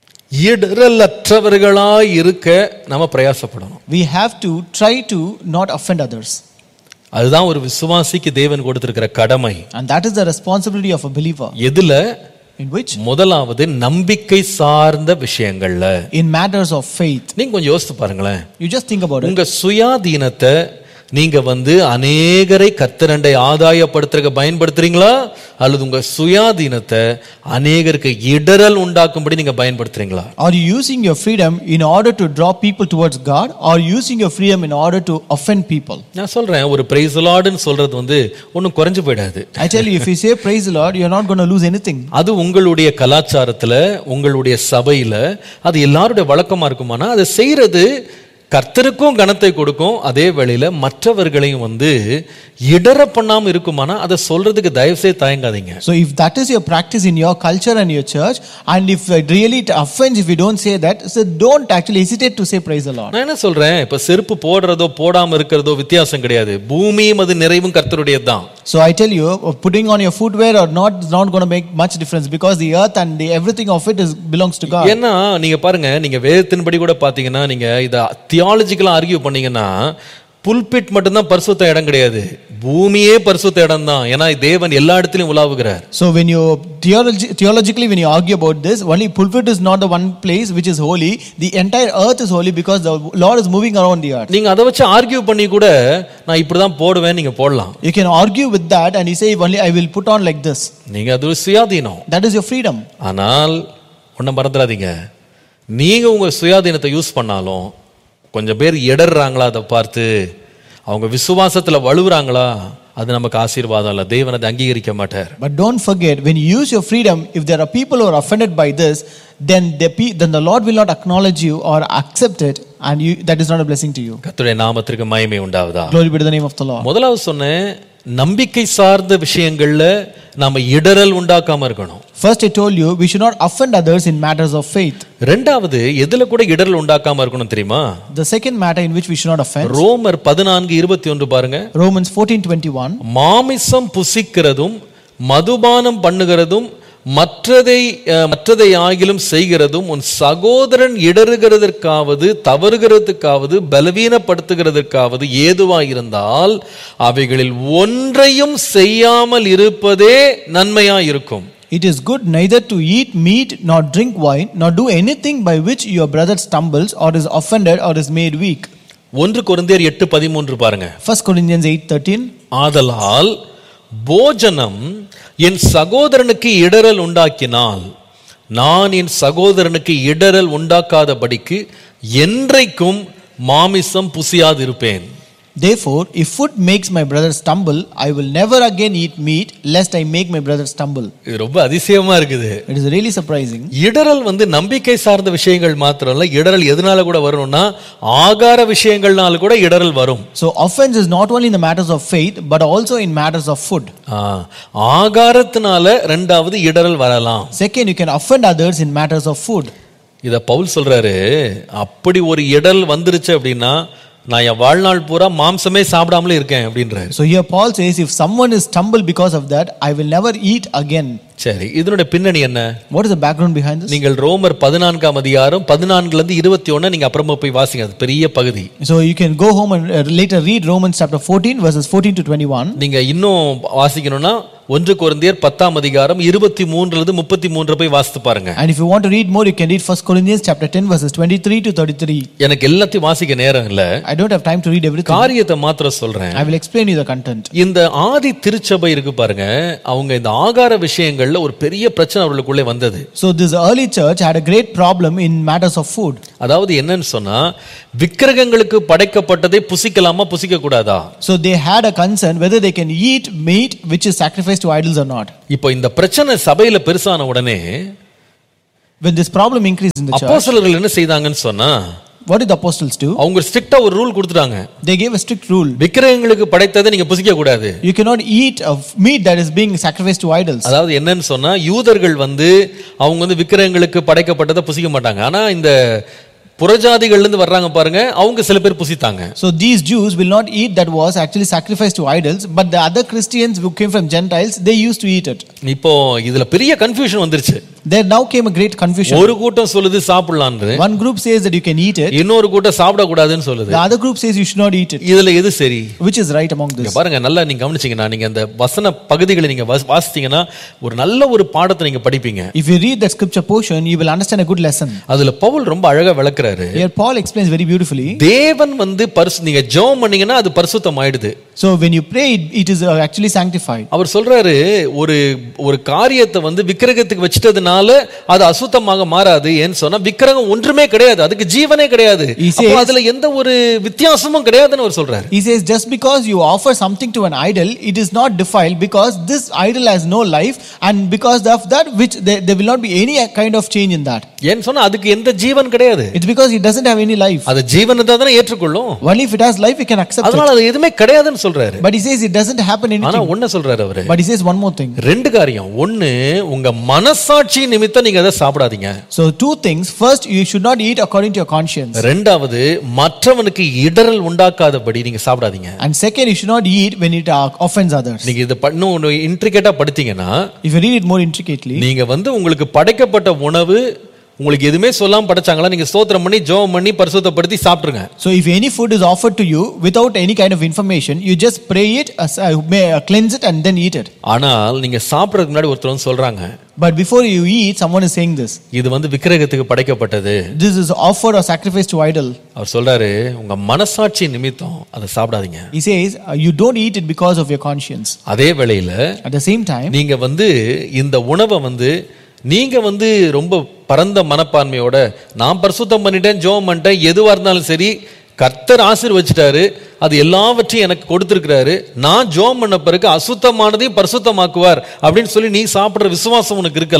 இடரலற்றவர்களாய் இருக்க நம்ம பிரயாசப்படணும்
We have to try to not offend others.
அதுதான் ஒரு விசுவாசிக்கு தேவன் கொடுத்திருக்கிற கடமை
And that is the responsibility of a believer.
எதுல
In which?
முதலாவது நம்பிக்கை சார்ந்த விஷயங்கள்ல
In matters of faith.
நீங்க கொஞ்சம் யோசித்து பாருங்களேன்
You just think about it.
உங்க சுயாதீனத்தை நீங்க வந்து அநேகரை கத்தரண்டை ஆதாயப்படுத்துறதுக்கு பயன்படுத்துறீங்களா அல்லது உங்க சுயாதீனத்தை அநேகருக்கு இடரல் உண்டாக்கும்படி நீங்க பயன்படுத்துறீங்களா
Are you using your freedom in order to draw people towards God or using your freedom in order to offend people?
நான் சொல்றேன் ஒரு பிரைஸ் லார்டுன்னு சொல்றது வந்து ஒன்றும் குறைஞ்சு போயிடாது
I tell you, if you say praise the Lord, you're not going to lose anything.
அது உங்களுடைய கலாச்சாரத்துல உங்களுடைய சபையில அது எல்லாருடைய வழக்கமா இருக்குமானா அதை செய்யறது கர்த்தருக்கும் கனத்தை கொடுக்கும் அதே வேளையில மற்றவர்களையும் வந்து இடர பண்ணாம இருக்குமானா அதை சொல்றதுக்கு தயவு செய்து தயங்காதீங்க
So if that is your practice in your culture and your church, and if it really it offends if you don't say that, so don't actually hesitate to say praise the Lord.
நான் என்ன சொல்றேன் இப்ப செருப்பு போடுறதோ போடாம இருக்கிறதோ வித்தியாசம் கிடையாது பூமியும் அது நிறைவும் கர்த்தருடையது தான்
So I tell you, uh, putting on your footwear or not is not going to make much difference because the earth and the, everything of it is belongs to God.
ஏன்னா நீங்க பாருங்க நீங்க வேதத்தின்படி கூட பாத்தீங்கன்னா நீங்க இத தியாலஜிக்கலா ஆர்கியூ பண்ணீங்கன்னா புல்பிட் மட்டும்தான் பரிசுத்த இடம் கிடையாது பூமியே பரிசுத்த இடம் தான் ஏன்னா தேவன் எல்லா இடத்துலயும் உலாவுகிறார்
So when you theologi- theologically when you argue about this, only pulpit is not the one place which is holy. The entire earth is holy because the Lord is moving around the earth.
நீங்க அதை வச்சு argue பண்ணி கூட நான் இப்படிதான் போடுவேன் நீங்க போடலாம்
You can argue with that and you say only I will put on like this.
நீங்க அது ஒரு சுயாதீனம்
That is your freedom.
ஆனால் ஒன்றும் மறந்துடாதீங்க நீங்க உங்க சுயாதீனத்தை யூஸ் பண்ணாலும் கொஞ்சம் பேர் இடர்றாங்களா அதை பார்த்து அவங்க விசுவாசத்துல வலுவுறாங்களா அது நமக்கு ஆசீர்வாதம் இல்லை தேவன் அதை அங்கீகரிக்க மாட்டார்
But don't forget, when you use your freedom, if there are people who are offended by this, then the, pe- then the Lord will not acknowledge you or accept it, and you, that is not a blessing to you.
கர்த்தருடைய நாமத்திற்கு மகிமை உண்டாவதா
Glory be to the name of the Lord.
முதலாவது சொன்னேன் நம்பிக்கை சார்ந்த விஷயங்கள்ல நாம இடரல் உண்டாக்காம இருக்கணும்
First, I told you we should not offend others in matters of faith.
ரெண்டாவது எதுல கூட இடரல் உண்டாக்காம இருக்கணும் தெரியுமா
The second matter in which we should not offend,
ரோமர் பதினான்கு இருபத்தி ஒன்று பாருங்க
Romans 14:21.
மாமிசம் புசிக்கிறதும் மதுபானம் பண்ணுகிறதும் மற்றதை அஹ், மற்றதை ஆகிலும் செய்கிறதும் உன் சகோதரன் இடறுகிறதற்காவது தவறுகிறதுக்காவது பலவீனப்படுத்துகிறதற்காவது ஏதுவாயிருந்தால் அவைகளில் ஒன்றையும் செய்யாமல் இருப்பதே நன்மையாயிருக்கும்
It is good neither to eat meat nor drink wine nor do anything by which your brother stumbles or is offended or is made weak.
ஒன்று கொரிந்தியர் எட்டு பதிமூன்று பாருங்க
1 Corinthians 8:13.
ஆதலால் போஜனம் என் சகோதரனுக்கு இடரல் உண்டாக்கினால் நான் என் சகோதரனுக்கு இடரல் உண்டாக்காதபடிக்கு என்றைக்கும் மாமிசம் புசியாதிருப்பேன்
Therefore, if food makes my brother stumble, I will never again eat meat, lest I make my brother stumble.
இது ரொம்ப அதிசயமா இருக்குது
It is really surprising.
இடரல் வந்து நம்பிக்கை சார்ந்த விஷயங்கள் மாத்திரம் இல்ல இடரல் எதனால கூட வரணும்னா ஆகார விஷயங்கள்னால கூட இடரல் வரும்
So, offense is not only in the matters of faith, but also in matters of food.
ஆ, ஆகாரத்தினால ரெண்டாவது இடரல் வரலாம்
Second, you can offend others in matters of food.
இத பவுல் சொல்றாரு அப்படி ஒரு இடல் வந்துருச்சு அப்படின்னா நான் என் வாழ்நாள் பூரா மாம்சமே சாப்பிடாமலே இருக்கேன் அப்படின்றாரு
So, here Paul says, if someone is stumbled because of that, I will never eat again.
சரி இதனுடைய பின்னணி என்ன
What is the background behind this?
நீங்கள் ரோமர் பதினான்காம் அதிகாரம் பதினான்குல இருந்து இருபத்தி ஒன்னு நீங்க அப்புறமா போய் வாசிங்க அது பெரிய பகுதி
So, you can go home and uh, later read Romans chapter 14, verses 14 to 21.
நீங்க இன்னும் வாசிக்கணும்னா ஒன்று கொரிந்தியர் பத்தாம் அதிகாரம் இருபத்தி மூன்றுல இருந்து முப்பத்தி மூன்று போய் வாசித்து பாருங்க
And if you want to read more, you can read 1 Corinthians chapter 10, verses 23 to 33.
எனக்கு எல்லாத்தையும் வாசிக்க நேரம் இல்ல
I don't have time to read everything.
காரியத்தை மாத்திரம் சொல்றேன்
I will explain you the content.
இந்த ஆதி திருச்சபை இருக்கு பாருங்க அவங்க இந்த ஆகார விஷயங்கள்ல ஒரு பெரிய பிரச்சனை அவர்களுக்குள்ளே வந்தது
So, this early church had a great problem in matters of food.
அதாவது என்னன்னு சொன்னா விக்கிரகங்களுக்கு படைக்கப்பட்டதை புசிக்கலாமா புசிக்க கூடாதா
So, they had a concern whether they can eat meat which is sacrificed to idols or not.
இப்போ இந்த பிரச்சனை சபையில பெருசான உடனே
When this problem increased in the church,
அப்போஸ்தலர்கள் என்ன செய்தாங்கன்னு சொன்னா
what did the apostles do?
அவங்க ஸ்ட்ரிக்டா ஒரு ரூல் கொடுத்துட்டாங்க
They gave a strict rule.
விக்கிரகங்களுக்கு படைத்ததை நீங்க புசிக்க கூடாது
You cannot eat of meat that is being sacrificed to idols.
அதாவது என்னன்னு சொன்னா யூதர்கள் வந்து அவங்க வந்து விக்கிரகங்களுக்கு படைக்கப்பட்டதை புசிக்க மாட்டாங்க ஆனா இந்த புறஜாதிகள்ல இருந்து வர்றாங்க பாருங்க அவங்க சில பேர் புசித்தாங்க
So these Jews will not eat that was actually sacrificed to idols, but the other Christians who came from Gentiles, they used to eat it.
இப்போ இதுல பெரிய கன்ஃபியூஷன் வந்துருச்சு
There now came a great confusion.
ஒரு கூட்டம் சொல்லுது சாப்பிடலான்னு
One group says that you can eat it,
இன்னொரு கூட்டம் சாப்பிடக்கூடாதுன்னு சொல்லுது
the other group says you should not eat it.
இதுல எது சரி
Which is right among
இங்க
this?
பாருங்க நல்லா நீங்க கவனிச்சீங்கன்னா நீங்க அந்த வசன பகுதிகளை நீங்க வாசி- வாசிச்சீங்கன்னா ஒரு நல்ல ஒரு பாடத்தை நீங்க படிப்பீங்க
If you read that scripture portion, you will understand a good lesson.
அதுல பவுல் ரொம்ப அழகா விளக்குறாரு
Here Paul explains very beautifully.
தேவன் வந்து பரிசு நீங்க ஜெபம் பண்ணீங்கன்னா அது பரிசுத்தம் ஆயிடுது
So when you pray, it- it is uh, actually sanctified.
அவர் சொல்றாரு ஒரு ஒரு காரியத்தை வந்து விக்கிரகத்துக்கு வச்சிட்டதுனால அது அசுத்தமாக மாறாது ஏன்னு சொன்னா விக்கிரகம் ஒன்றுமே கிடையாது அதுக்கு ஜீவனே கிடையாது
He
அப்போ
says-
அதுல எந்த ஒரு வித்தியாசமும் கிடையாதுன்னு அவர் சொல்றாரு
He says, just because you offer something to an idol, it is not defiled because this idol has no life, and because of that, which there, there will not be any kind of change in that.
ஏன்னு சொன்னா அதுக்கு எந்த ஜீவன் கிடையாது
It's because it doesn't have any life.
அது ஜீவனை தானே ஏற்றுக்கொள்ளும்
Only if it has life, we can accept it.
அதனால அது எதுவுமே கிடையாதுன்னு சொல்றாரு
But he says it doesn't happen
ஆனா
anything.
ஒண்ணு சொல்றாரு அவரு
But he says one more thing.
ரெண்டு காரியம் ஒண்ணு உங்க மனசாட்சி நிமித்தம் நீங்க அதை சாப்பிடாதீங்க
So two things. First, you should not eat according to your conscience.
ரெண்டாவது மற்றவனுக்கு இடரல் உண்டாக்காதபடி நீங்க சாப்பிடாதீங்க
And second, you should not eat when it uh, offends others.
நீங்க இதை இன்னும் ஒன்று இன்ட்ரிகேட்டா படித்தீங்கன்னா
If you read it more intricately,
நீங்க வந்து உங்களுக்கு படைக்கப்பட்ட உணவு உங்களுக்கு எதுவுமே சொல்லாம படைச்சாங்களா நீங்க ஸ்தோத்திரம் பண்ணி ஜெபம் பண்ணி பரிசுத்தப்படுத்தி சாப்பிட்டுருங்க
so if any food is offered to you without any kind of information, you just pray it, uh, uh, may- uh, cleanse it, and then eat it.
ஆனால் நீங்க சாப்பிடறதுக்கு முன்னாடி ஒருத்தர் வந்து சொல்றாங்க
But before you eat, someone is saying this.
இது வந்து விக்கிரகத்துக்கு படைக்கப்பட்டது
This is offered or sacrificed to idol.
அவர் சொல்றாரு உங்க மனசாட்சி நிமித்தம் அதை சாப்பிடாதீங்க
He says uh, you don't eat it because of your conscience.
அதே வேளையில
At the same time,
நீங்க வந்து இந்த உணவை வந்து நீங்க வந்து ரொம்ப பரந்த மனப்பான்மையோட நான் பரிசுத்தம் பண்ணிட்டேன் ஜெபம் பண்ணிட்டேன் எதுவா இருந்தாலும் சரி கர்த்தர் ஆசீர்வச்சிட்டாரு அது எல்லாவற்றையும் எனக்கு கொடுத்திருக்கிறாரு நான் ஜெபம் பண்ண பிறகு அசுத்தமானதையும் பரிசுத்தமாக்குவார் அப்படின்னு சொல்லி நீ சாப்பிடுற விசுவாசம் உனக்கு இருக்கலாம்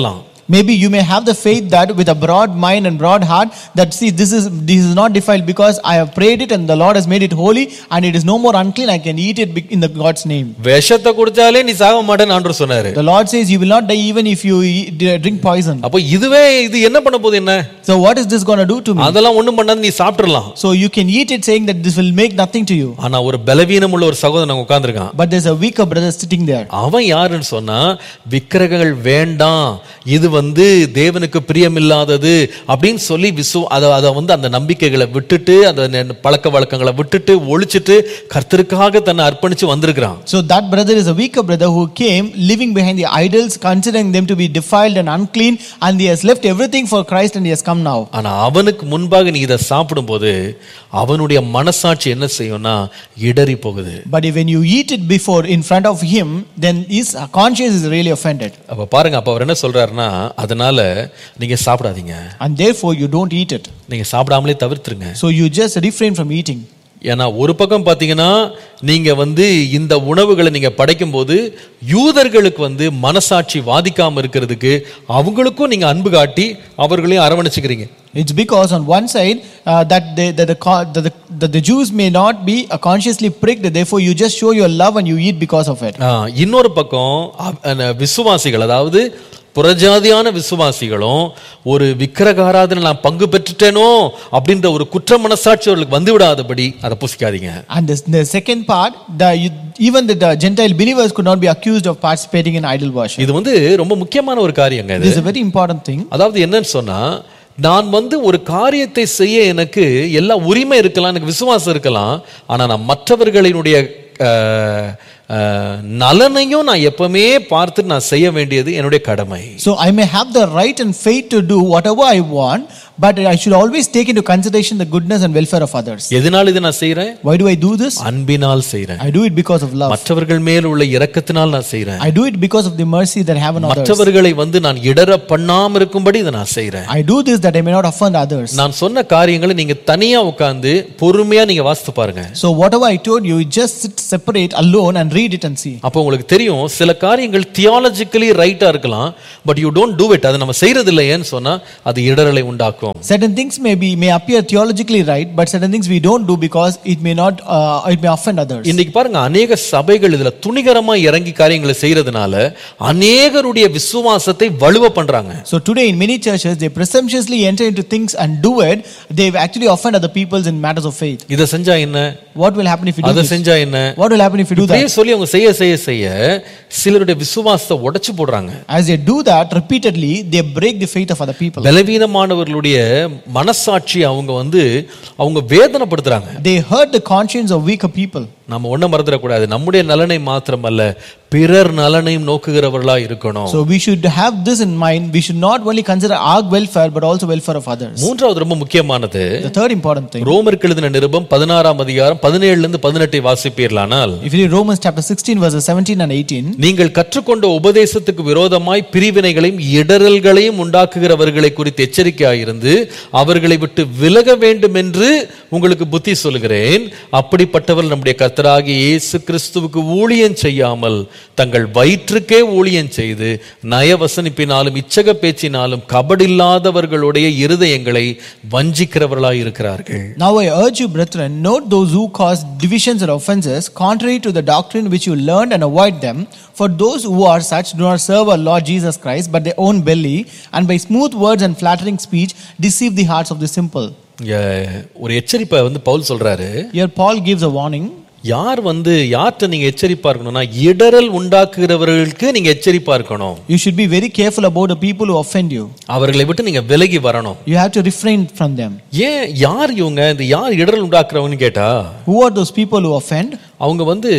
Maybe you may have the faith that with a broad mind and broad heart that see this is this is not defiled because I have prayed it and the Lord has made it holy and it is no more unclean. I can eat it be- in the God's name.
விஷத்தை குடிச்சாலே நீ சாக மாட்டேன்னு ஆண்டவர் சொன்னாரு
The Lord says you will not die even if you eat, drink poison.
அப்போ இதுவே இது என்ன பண்ண போகுது என்ன
So what is this going to do to me?
அதெல்லாம் ஒண்ணும் பண்ணாது நீ சாப்பிட்டுறலாம்
So you can eat it saying that this will make nothing to you.
ஆனா ஒரு பலவீனம் உள்ள ஒரு சகோதரன் உட்கார்ந்திருக்கான்
But there's a weaker brother sitting there.
அவன் யாருன்னு சொன்னா விக்கிரகங்கள் வேண்டாம் இது வந்து தேவனுக்கு பிரியமில்லாதது அப்படின்னு சொல்லி விசு அதை அதை வந்து அந்த நம்பிக்கைகளை விட்டுட்டு அந்த நெ- பழக்க வழக்கங்களை விட்டுட்டு ஒழிச்சிட்டு கர்த்தருக்காக தன்னை அர்ப்பணிச்சு வந்திருக்கிறான்
So that brother is a weaker brother who came living behind the idols, considering them to be defiled and unclean, and he has left everything for Christ and he has come now.
ஆனா அவனுக்கு முன்பாக நீ இதை சாப்பிடும்போது அவனுடைய மனசாட்சி என்ன செய்யும்னா இடறி போகுது
But when you eat it before in front of him, then his conscience is really offended.
அப்ப பாருங்க அப்ப அவர் என்ன சொல்றாருன்னா அதனால நீங்க சாப்பிடாதீங்க
And therefore you don't eat it.
நீங்க சாப்பிடாமலே தவிர்த்துருங்க
So you just refrain from eating.
ஏன்னா ஒரு பக்கம் பார்த்தீங்கன்னா நீங்க வந்து இந்த உணவுகளை நீங்க படைக்கும்போது யூதர்களுக்கு வந்து மனசாட்சி வாதிக்காம இருக்கிறதுக்கு அவங்களுக்கும் நீங்க அன்பு காட்டி அவர்களையும் அரவணைச்சுக்கிறீங்க
It's because on one side uh, that, they, that, the, co- that, the, that the Jews may not be uh, consciously pricked, therefore you just show your love and you eat because of it.
ஆ, இன்னொரு பக்கம் அ- அந்த விசுவாசிகள் அதாவது புறஜாதியான விசுவாசிகளும் ஒரு விக்கிரகாராதனை நான் பங்கு பெற்றுட்டேனோ அப்படின்ற ஒரு குற்ற மனசாட்சி அவர்களுக்கு வந்து விடாதபடி அதை புசிக்காதீங்க
And this, the second part, the, you, even the, the Gentile believers could not be accused of participating in idol worship.
இது வந்து ரொம்ப முக்கியமான ஒரு காரியங்க இது
This is a very important thing.
அதாவது என்னன்னு சொன்னா நான் வந்து ஒரு காரியத்தை செய்ய எனக்கு எல்லா உரிமை இருக்கலாம் எனக்கு விசுவாசம் இருக்கலாம் ஆனா நான் மற்றவர்களினுடைய அஹ், அஹ், நலனையும் நான் எப்பவுமே பார்த்து நான் செய்ய வேண்டியது என்னுடைய கடமை
So I may have the right and faith to do whatever I want, but I should always take into consideration the goodness and welfare of others.
எதனால் இது நான் செய்றேன்
Why do I do this?
அன்பினால் செய்றேன்
I do it because of love.
மற்றவர்கள் மேல் உள்ள இரக்கத்தினால் நான் செய்றேன்
I do it because of the mercy that I have on others.
மற்றவர்களை வந்து நான் இடற பண்ணாம இருக்கும்படி இதை நான் செய்றேன்
I do this that I may not offend others.
நான் சொன்ன காரியங்களை நீங்க தனியா உட்கார்ந்து பொறுமையா நீங்க வாசித்து பாருங்க
So whatever I told you, just sit separate alone and read it and see.
அப்போ உங்களுக்கு தெரியும் சில காரியங்கள் தியாலஜிக்கலி ரைட்டா இருக்கலாம் but you don't do it அதை நம்ம செய்யறது இல்லையேன்னு சொன்னா அது இடரலை உண்டாக்கும்
Certain things may be may appear theologically right, but certain things we don't do because it may not uh, it may offend others.
இன்னைக்கு பாருங்க அநேக சபைகள் இதுல துணிகரமா இறங்கி காரியங்களை செய்யறதுனால அநேகருடைய விசுவாசத்தை வலுவ பண்றாங்க
So today in many churches they presumptuously enter into things and do it. They've actually offend other peoples in matters of faith.
இதை செஞ்சா என்ன
What will happen if you do
அதை
this?
செஞ்சா என்ன
What will happen if you do
இப்படியே
that?
சொல்லி அவங்க செய்ய செய்ய செய்ய சிலருடைய விசுவாசத்தை உடைச்சு போடுறாங்க
As they do that repeatedly, they break the faith of other people.
பலவீனமானவர்களுடைய மனசாட்சி அவங்க வந்து அவங்க வேதனைப்படுத்துறாங்க
They hurt the conscience of weaker people.
நம்ம ஒன்றும் மறந்துடக்கூடாது நம்முடைய நலனை மாத்திரமல்ல பிறர் நலனையும் நோக்குகிறவர்களா இருக்கணும்
So we should have this in mind. We should not only consider our welfare but also welfare of others.
மூன்றாவது ரொம்ப முக்கியமானது
The third important thing.
ரோமருக்கு எழுதின நிருபம் பதினாறாம் அதிகாரம் பதினேழுல இருந்து பதினெட்டை வாசிப்பீர்களானால்
If you read Romans chapter 16 verses 17 and 18,
நீங்கள் கற்றுக்கொண்ட உபதேசத்துக்கு விரோதமாய் பிரிவினைகளையும் இடரல்களையும் உண்டாக்குகிறவர்களை குறித்து எச்சரிக்கையாயிருந்து அவர்களை விட்டு விலக வேண்டும் என்று உங்களுக்கு புத்தி சொல்கிறேன் அப்படிப்பட்டவர் நம்முடைய கர்த்தராகிய இயேசு கிறிஸ்துவுக்கு ஊழியம் செய்யாமல் தங்கள் வயிற்றுக்கே ஊழியம் செய்து நயவசனிப்பினாலும் இச்சக பேச்சினாலும் கபடில்லாதவர்களுடைய இருதயங்களை வஞ்சிக்கிறவர்களாய் இருக்கிறார்கள்
Now I urge you, brethren, note those who cause divisions and offenses, contrary to the doctrine which you learned, and avoid them. For those who are such do not serve our Lord Jesus Christ, but their own belly, and by smooth words and flattering speech deceive the hearts of the simple.
இங்க ஒரு எச்சரிப்பை வந்து பவுல் சொல்றாரு
Here Paul gives a warning.
யார் வந்து யார்கிட்ட நீங்க எச்சரிப்பா இருக்கணும்னா இடரல் உண்டாக்குகிறவர்களுக்கு நீங்க எச்சரிப்பா இருக்கணும்
You should be very careful about the people who offend you.
அவர்களை விட்டு நீங்க விலகி வரணும்
You have to refrain from them.
ஏன் யார் இவங்க இந்த யார் இடரல் உண்டாக்குறவங்கன்னு கேட்டா
Who are those people who offend?
அவங்க வந்து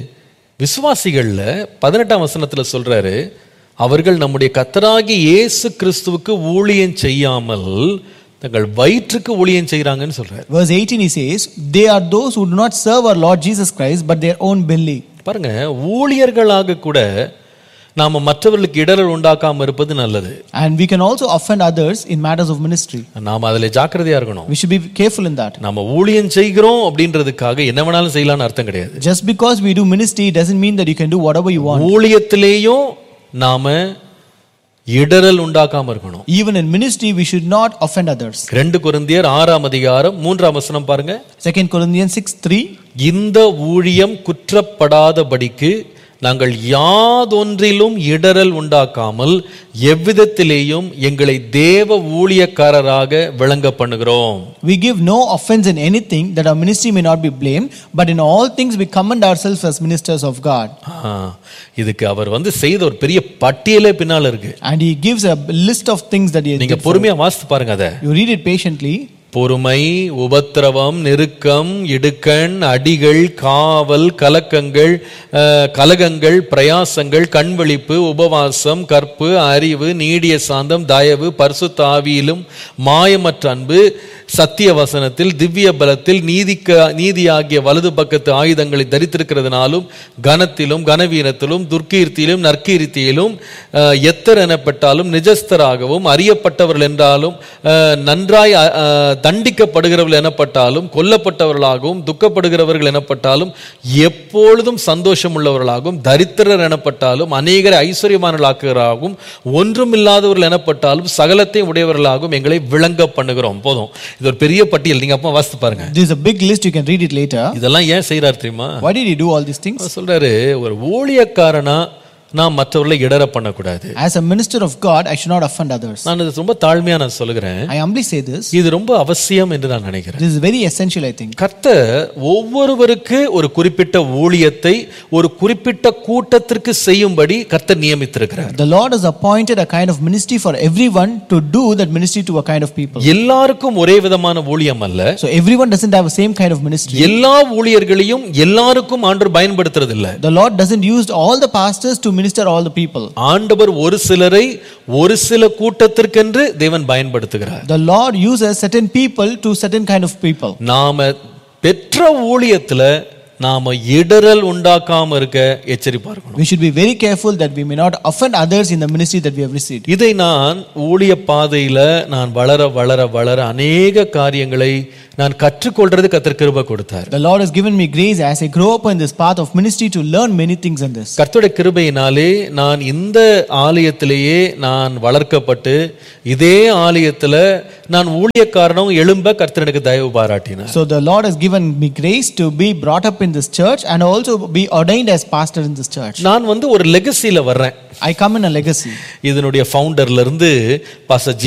விசுவாசிகள்ல பதினெட்டாம் வசனத்துல சொல்றாரு அவர்கள் நம்முடைய கத்தராகி இயேசு கிறிஸ்துவுக்கு ஊழியம் செய்யாமல் தங்கள் வயிற்றுக்கு ஊழியம் செய்றாங்கன்னு சொல்றாரு
Verse 18 he says, They are those who do not serve our Lord Jesus Christ, but their own belly.
பாருங்க ஊழியர்களாக கூட நாம மற்றவர்களுக்கு இடரல் உண்டாக்காம இருப்பது நல்லது
And we can also offend others in matters of ministry.
நாம அதுல ஜாக்கிரதையா இருக்கணும்
We should be careful in that.
நம்ம ஊழியம் செய்கிறோம் அப்படின்றதுக்காக என்ன வேணாலும் செய்யலாம்னு அர்த்தம் கிடையாது
Just because we do ministry doesn't mean that you can do whatever you want.
ஊழியத்திலேயும் நாம இடரல் உண்டாக்காம இருக்கணும்
Even in ministry, we should not offend others.
ரெண்டு கொரிந்தியர் ஆறாம் அதிகாரம் மூன்றாம் வசனம் பாருங்க
2 Corinthians 6 3.
இந்த ஊழியம் குற்றப்படாதபடிக்கு நாங்கள் யாதொன்றிலும் இடரல் உண்டாக்காமல் எவ்விதத்திலேயும் எங்களை தேவ ஊழியக்காரராக விளங்க பண்ணுகிறோம்
We give no offense in anything that our ministry may not be blamed, but in all things we commend ourselves as ministers of God.
ஆ, இதுக்கு அவர் வந்து செய்த ஒரு பெரிய பட்டியலே பின்னால இருக்கு
And he gives a list of things that he has
நீங்க
did for-
பொறுமையா வாசித்து பாருங்க அதை
You read it patiently.
பொறுமை உபத்திரவம் நெருக்கம் இடுக்கண் அடிகள் காவல் கலக்கங்கள் அஹ், கலகங்கள் பிரயாசங்கள் கண்விழிப்பு உபவாசம் கற்பு அறிவு நீடிய சாந்தம் தயவு பரிசுத்த ஆவியிலும் மாயமற்ற அன்பு சத்திய வசனத்தில் திவ்ய பலத்தில் நீதிக்க நீதியாகிய வலது பக்கத்து ஆயுதங்களை தரித்திருக்கிறதுனாலும் கனத்திலும் கனவீனத்திலும் துர்க்கீர்த்தியிலும் நற்கீர்த்தியிலும் அஹ், எத்தர் எனப்பட்டாலும் நிஜஸ்தராகவும் அறியப்பட்டவர்கள் என்றாலும் அஹ், நன்றாய் அஹ், அஹ், தண்டிக்கப்படுகிறவர்கள் எனப்பட்டாலும் கொல்லப்பட்டவர்களாகவும் துக்கப்படுகிறவர்கள் எனப்பட்டாலும் எப்பொழுதும் சந்தோஷம் உள்ளவர்களாகவும் தரித்திரர் எனப்பட்டாலும் அநேகரை ஐஸ்வர்யமானவர்களாக்குகிறாகவும் ஒன்றுமில்லாதவர்கள் எனப்பட்டாலும் சகலத்தையும் உடையவர்களாகவும் எங்களை விளங்க பண்ணுகிறோம் போதும் இது ஒரு பெரிய பட்டியல் நீங்க அப்பா வாசித்து பாருங்க
This is a big list, you can read it later.
இதெல்லாம் ஏன் செய்றார் தெரியுமா
Why did he do all these things?
அவர் சொல்றாரு ஒரு ஊழியக்காரனா நான் மற்றவர்களை இடர பண்ணக்கூடாது
As a minister of God, I should not offend others.
நான் இது ரொம்ப தாழ்மையா நான் சொல்லுகிறேன்
I humbly say this.
இது ரொம்ப அவசியம் என்று நான் நினைக்கிறேன்
This is very essential, I think.
கர்த்தர் ஒவ்வொருவருக்கு ஒரு குறிப்பிட்ட ஊழியத்தை ஒரு குறிப்பிட்ட கூட்டத்திற்கு செய்யும்படி கர்த்தர் நியமித்திருக்கிறார்
The Lord has appointed a kind of ministry for everyone to do that ministry to a kind of people.
எல்லாருக்கும் ஒரே விதமான ஊழியம் அல்ல
So everyone doesn't have the same kind of ministry.
எல்லா ஊழியர்களையும் எல்லாருக்கும் ஆண்டவர் பயன்படுத்துறது இல்ல
The Lord doesn't use all the pastors to minister all the people.
ஆண்டவர் ஒரு சிலரை ஒரு சில கூட்டத்திற்கென்று தேவன் பயன்படுத்துகிறார்
The Lord uses certain people to certain kind of people.
நாம பெற்ற ஊழியத்துல நாம இடரல் உண்டாக்காம இருக்க எச்சரிப்பா இருக்கணும்
We should be very careful that we may not offend others in the ministry that we have received.
இதை நான் ஊழிய பாதையில நான் வளர வளர வளர அநேக காரியங்களை நான் கற்றுக்கொள்றது கத்தர் கிருபை கொடுத்தார்
The Lord has given me grace as I grow up in this path of ministry to learn many things in this.
கர்த்தருடைய கிருபையினாலே நான் இந்த ஆலயத்திலேயே நான் வளர்க்கப்பட்டு இதே ஆலயத்துல நான் ஊழியக்காரனும் எழும்ப கர்த்தர் எனக்கு தயவு பாராட்டினார்
So the Lord has given me grace to be brought up in this church and also be ordained as pastor in this church.
நான் வந்து ஒரு லெகசியில வர்றேன்
I come in a legacy.
இதனுடைய ஃபவுண்டர்ல இருந்து பாச